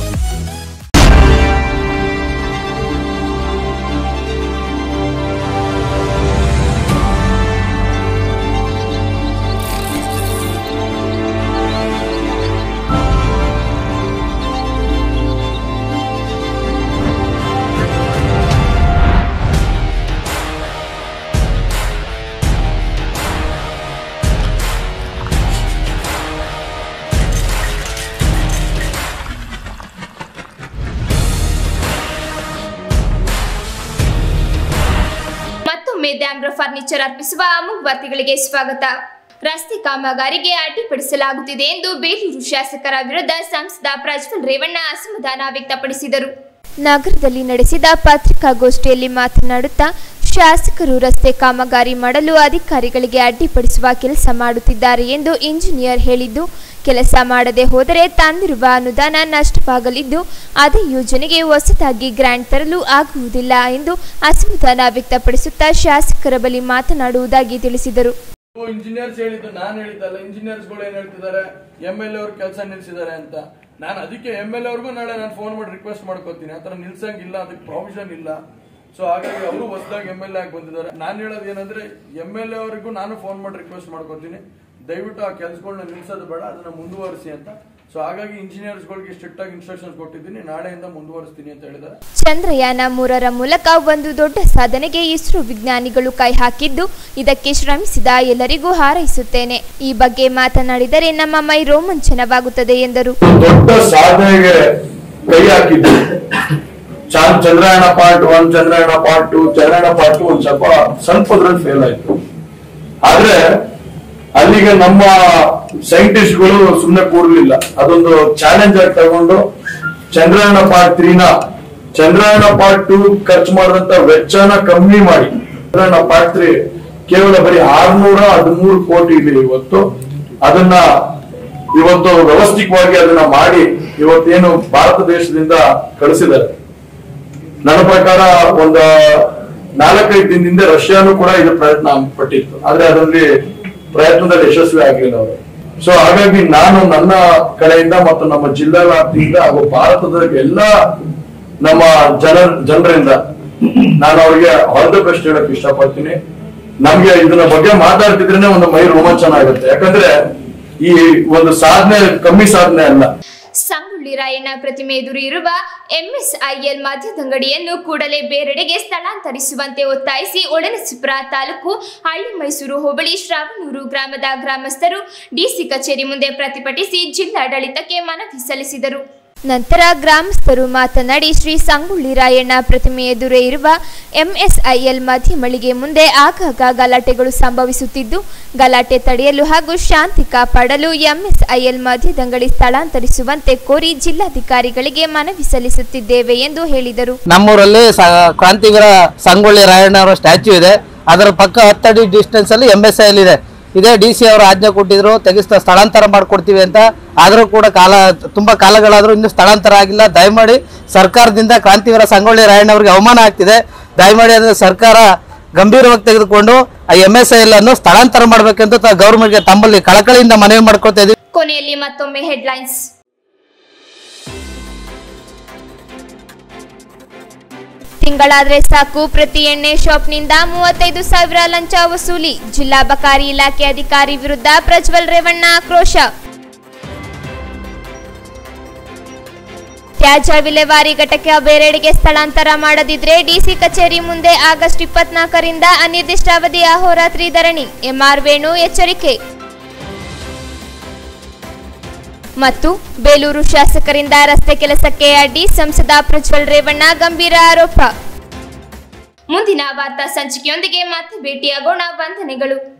ಮತ್ತೊಮ್ಮೆ ದ್ಯಾಮ್ರ ಫರ್ನಿಚರ್ ಅರ್ಪಿಸುವ ಅಮುಕ್ ವಾರ್ತೆಗಳಿಗೆ ಸ್ವಾಗತ ರಸ್ತೆ ಕಾಮಗಾರಿಗೆ ಅಡ್ಡಿಪಡಿಸಲಾಗುತ್ತಿದೆ ಎಂದು ಬೇಲೂರು ಶಾಸಕರ ವಿರುದ್ಧ ಸಂಸದ ಪ್ರಜ್ವಲ್ ರೇವಣ್ಣ ಅಸಮಾಧಾನ ವ್ಯಕ್ತಪಡಿಸಿದರು ನಗರದಲ್ಲಿ ನಡೆಸಿದ ಪತ್ರಿಕಾಗೋಷ್ಠಿಯಲ್ಲಿ ಮಾತನಾಡುತ್ತಾ ಶಾಸಕರು ರಸ್ತೆ ಕಾಮಗಾರಿ ಮಾಡಲು ಅಧಿಕಾರಿಗಳಿಗೆ ಅಡ್ಡಿಪಡಿಸುವ ಕೆಲಸ ಮಾಡುತ್ತಿದ್ದಾರೆ ಎಂದು ಇಂಜಿನಿಯರ್ ಹೇಳಿದ್ದು ಕೆಲಸ ಮಾಡದೆ ಹೋದರೆ ತಂದಿರುವ ಅನುದಾನ ನಷ್ಟವಾಗಲಿದ್ದು ಅದೇ ಯೋಜನೆಗೆ ಹೊಸದಾಗಿ ಗ್ರಾಂಟ್ ತರಲು ಆಗುವುದಿಲ್ಲ ಎಂದು ಅಸಮಾಧಾನ ವ್ಯಕ್ತಪಡಿಸುತ್ತಾ ಶಾಸಕರ ಬಳಿ ಮಾತನಾಡುವುದಾಗಿ ತಿಳಿಸಿದರು ಇಂಜಿನಿಯರ್ಸ್ ಹೇಳಿದ್ದು ನಾನು ಹೇಳಿದ್ದಲ್ಲ ಇಂಜಿನಿಯರ್ಸ್ ಗಳು ಏನ್ ಹೇಳ್ತಿದ್ದಾರೆ ಎಂ ಎಲ್ ಅವ್ರ ಕೆಲಸ ನಿಲ್ಸಿದ್ದಾರೆ ಅಂತ ನಾನು ಅದಕ್ಕೆ ಎಂ ಎಲ್ ಅವ್ರಿಗೂ ನಾಳೆ ನಾನು ಫೋನ್ ಮಾಡಿ ರಿಕ್ವೆಸ್ಟ್ ಮಾಡ್ಕೋತೀನಿ ಆತರ ನಿಲ್ಸಂಗಿಲ್ಲ ಅದಕ್ಕೆ ಪ್ರಾವಿಷನ್ ಇಲ್ಲ ಸೊ ಹಾಗಾಗಿ ಅವರು ಹೊಸದಾಗಿ ಎಂ ಎಲ್ ಎ ಆಗಿ ಬಂದಿದ್ದಾರೆ ನಾನು ಹೇಳೋದು ಏನಂದ್ರೆ ಎಂ ಎಲ್ ಎ ಅವರಿಗೂ ನಾನು ಫೋನ್ ಮಾಡಿ ರಿಕ್ವೆಸ್ಟ್ ಮಾಡ್ಕೋತೀನಿ ದಯವಿಟ್ಟು ಆ ಕೆಲಸಗಳನ್ನ ನಿಲ್ಸೋದು ಬೇಡ ಅದನ್ನ ಮುಂದುವರಿಸಿ ಅಂತ ಸೊ ಹಾಗಾಗಿ ಇಂಜಿನಿಯರ್ಸ್ಗಳಿಗೆ ಸ್ಟ್ರಿಕ್ಟ್ ಆಗಿ ಇನ್ಸ್ಟ್ರಕ್ಷನ್ಸ್ ಕೊಟ್ಟಿದ್ದೀನಿ ನಾಳೆಯಿಂದ ಮುಂದುವರಿಸ್ತೀನಿ ಅಂತ ಹೇಳಿದ್ದಾರೆ ಚಂದ್ರಯಾನ ಮೂರರ ಮೂಲಕ ಒಂದು ದೊಡ್ಡ ಸಾಧನೆಗೆ ಇಸ್ರೋ ವಿಜ್ಞಾನಿಗಳು ಕೈ ಹಾಕಿದ್ದು ಇದಕ್ಕೆ ಶ್ರಮಿಸಿದ ಎಲ್ಲರಿಗೂ ಹಾರೈಸುತ್ತೇನೆ ಈ ಬಗ್ಗೆ ಮಾತನಾಡಿದರೆ ನಮ್ಮ ಮೈ ರೋಮಾಂಚನವಾಗುತ್ತದೆ ಎಂದರು ದೊಡ್ಡ ಸಾಧನೆಗೆ ಕೈ ಹಾಕಿದ್ದು ಚಾಂದ್ Chandrayaan part one Chandrayaan part two Chandrayaan part two ಒಂದ್ ಸ್ವಲ್ಪ ಸ್ವಲ್ಪದ್ರಲ್ಲಿ ಫೇಲ್ ಆಯ್ತು ಆದ್ರೆ ಅಲ್ಲಿಗೆ ನಮ್ಮ ಸೈಂಟಿಸ್ಟ್ಗಳು ಸುಮ್ಮನೆ ಕೂರ್ಲಿಲ್ಲ ಅದೊಂದು ಚಾಲೆಂಜ್ ಆಗಿ ತಗೊಂಡು ಚಂದ್ರಯಾನ ಪಾರ್ಟ್ ತ್ರೀನ ಚಂದ್ರಯಾನ ಪಾರ್ಟ್ ಟು ಖರ್ಚು ಮಾಡಿದಂತ ವೆಚ್ಚನ ಕಮ್ಮಿ ಮಾಡಿ ಚಂದ್ರಯಾನ ಪಾರ್ಟ್ ತ್ರೀ ಕೇವಲ ಬರೀ ಆರ್ನೂರ ಹದಿಮೂರು ಕೋಟಿ ಇದೆ ಇವತ್ತು ಅದನ್ನ ಇವತ್ತು ವ್ಯವಸ್ಥಿತವಾಗಿ ಅದನ್ನ ಮಾಡಿ ಇವತ್ತೇನು ಭಾರತ ದೇಶದಿಂದ ಕಳಿಸಿದ್ದಾರೆ ನನ್ನ ಪ್ರಕಾರ ಒಂದು ನಾಲ್ಕೈದು ದಿನದಿಂದ ರಷ್ಯಾನು ಕೂಡ ಇದು ಪ್ರಯತ್ನ ಪಟ್ಟಿತ್ತು ಆದ್ರೆ ಅದರಲ್ಲಿ ಪ್ರಯತ್ನದಲ್ಲಿ ಯಶಸ್ವಿ ಆಗಲಿಲ್ಲ ಅವರು ಸೊ ಹಾಗಾಗಿ ನಾನು ನನ್ನ ಕಡೆಯಿಂದ ಮತ್ತು ನಮ್ಮ ಜಿಲ್ಲಾ ವ್ಯಾಪ್ತಿಯಿಂದ ಹಾಗೂ ಭಾರತದ ಎಲ್ಲ ನಮ್ಮ ಜನ ಜನರಿಂದ ನಾನು ಅವರಿಗೆ ಆಲ್ ದ ಬೆಸ್ಟ್ ಹೇಳಕ್ ಇಷ್ಟಪಡ್ತೀನಿ ನಮ್ಗೆ ಇದನ್ನ ಬಗ್ಗೆ ಮಾತಾಡ್ತಿದ್ರೇನೆ ಒಂದು ಮೈ ರೋಮಾಂಚನ ಆಗುತ್ತೆ ಯಾಕಂದ್ರೆ ಈ ಒಂದು ಸಾಧನೆ ಕಮ್ಮಿ ಸಾಧನೆ ಅಲ್ಲ ಸಂಗೊಳ್ಳಿ ರಾಯಣ್ಣ ಪ್ರತಿಮೆ ಎದುರು ಇರುವ ಎಂಎಸ್ಐಎಲ್ ಮದ್ಯದಂಗಡಿಯನ್ನು ಕೂಡಲೇ ಬೇರೆಡೆಗೆ ಸ್ಥಳಾಂತರಿಸುವಂತೆ ಒತ್ತಾಯಿಸಿ ಒಳನಸಿಪುರ ತಾಲೂಕು ಹಳ್ಳಿ ಮೈಸೂರು ಹೋಬಳಿ ಶ್ರಾವಣೂರು ಗ್ರಾಮದ ಗ್ರಾಮಸ್ಥರು ಡಿಸಿ ಕಚೇರಿ ಮುಂದೆ ಪ್ರತಿಭಟಿಸಿ ಜಿಲ್ಲಾಡಳಿತಕ್ಕೆ ಮನವಿ ಸಲ್ಲಿಸಿದರು ನಂತರ ಗ್ರಾಮಸ್ಥರು ಮಾತನಾಡಿ ಶ್ರೀ ಸಂಗೊಳ್ಳಿ ರಾಯಣ್ಣ ಪ್ರತಿಮೆ ಎದುರೇ ಇರುವ ಎಂಎಸ್ಐಎಲ್ ಮಧ್ಯ ಮಳಿಗೆ ಮುಂದೆ ಆಗಾಗ ಗಲಾಟೆಗಳು ಸಂಭವಿಸುತ್ತಿದ್ದು ಗಲಾಟೆ ತಡೆಯಲು ಹಾಗೂ ಶಾಂತಿ ಕಾಪಾಡಲು ಎಂಎಸ್ಐಎಲ್ ಮಧ್ಯದಂಗಡಿ ಸ್ಥಳಾಂತರಿಸುವಂತೆ ಕೋರಿ ಜಿಲ್ಲಾಧಿಕಾರಿಗಳಿಗೆ ಮನವಿ ಸಲ್ಲಿಸುತ್ತಿದ್ದೇವೆ ಎಂದು ಹೇಳಿದರು ನಮ್ಮೂರಲ್ಲಿ ಸ- ಕ್ರಾಂತಿವೀರ ಸಂಗೊಳ್ಳಿ ರಾಯಣ್ಣ ಅವರ ಸ್ಟ್ಯಾಚ್ಯೂ ಇದೆ ಅದರ ಪಕ್ಕ ಹತ್ತಡಿ ಡಿಸ್ಟೆನ್ಸ್ ಅಲ್ಲಿ ಎಂ ಎಸ್ ಐ ಇದೆ ಇದೇ ಡಿ ಸಿ ಅವರು ಆಜ್ಞೆ ಕೊಟ್ಟಿದ್ರು ತೆಗಿಸ್ತಾ ಸ್ಥಳಾಂತರ ಮಾಡ್ಕೊಡ್ತೀವಿ ಅಂತ ಆದರೂ ಕೂಡ ಕಾಲ ತುಂಬಾ ಕಾಲಗಳಾದರೂ ಇನ್ನೂ ಸ್ಥಳಾಂತರ ಆಗಿಲ್ಲ ದಯಮಾಡಿ ಸರ್ಕಾರದಿಂದ ಕ್ರಾಂತಿವೀರ ಸಂಗೊಳ್ಳಿ ರಾಯಣ್ಣ ಅವರಿಗೆ ಅವಮಾನ ಆಗ್ತಿದೆ ದಯಮಾಡಿ ಅದನ್ನ ಸರ್ಕಾರ ಗಂಭೀರವಾಗಿ ತೆಗೆದುಕೊಂಡು ಆ ಎಂ ಎಸ್ ಐ ಅನ್ನು ಸ್ಥಳಾಂತರ ಮಾಡಬೇಕಂತ ಗೌರ್ಮೆಂಟ್ಗೆ ತಮ್ಮಲ್ಲಿ ಕಳಕಳಿಯಿಂದ ಮನವಿ ಮಾಡ್ಕೊತಾ ಇದ್ದೀವಿ ಕೊನೆಯಲ್ಲಿ ಮತ್ತೊಮ್ಮೆ ಹೆಡ್ಲೈನ್ಸ್ ತಿಂಗಳಾದ್ರೆ ಸಾಕು ಪ್ರತಿ ಎಣ್ಣೆ ಶಾಪ್ನಿಂದ ಮೂವತ್ತೈದು ಸಾವಿರ ಲಂಚ ವಸೂಲಿ ಜಿಲ್ಲಾ ಬಕಾರಿ ಇಲಾಖೆ ಅಧಿಕಾರಿ ವಿರುದ್ಧ ಪ್ರಜ್ವಲ್ ರೇವಣ್ಣ ಆಕ್ರೋಶ ತ್ಯಾಜ್ಯ ವಿಲೇವಾರಿ ಘಟಕ ಬೇರೆಡೆಗೆ ಸ್ಥಳಾಂತರ ಮಾಡದಿದ್ರೆ ಡಿಸಿ ಕಚೇರಿ ಮುಂದೆ ಆಗಸ್ಟ್ ಇಪ್ಪತ್ನಾಲ್ಕರಿಂದ ಅನಿರ್ದಿಷ್ಟಾವಧಿ ಅಹೋರಾತ್ರಿ ಧರಣಿ ಎಂಆರ್ ವೇಣು ಎಚ್ಚರಿಕೆ ಮತ್ತು ಬೇಲೂರು ಶಾಸಕರಿಂದ ರಸ್ತೆ ಕೆಲಸಕ್ಕೆ ಅಡ್ಡಿ ಸಂಸದ ಪ್ರಜ್ವಲ್ ರೇವಣ್ಣ ಗಂಭೀರ ಆರೋಪ ಮುಂದಿನ ವಾರ್ತಾ ಸಂಚಿಕೆಯೊಂದಿಗೆ ಮತ್ತೆ ಭೇಟಿಯಾಗೋಣ ವಂದನೆಗಳು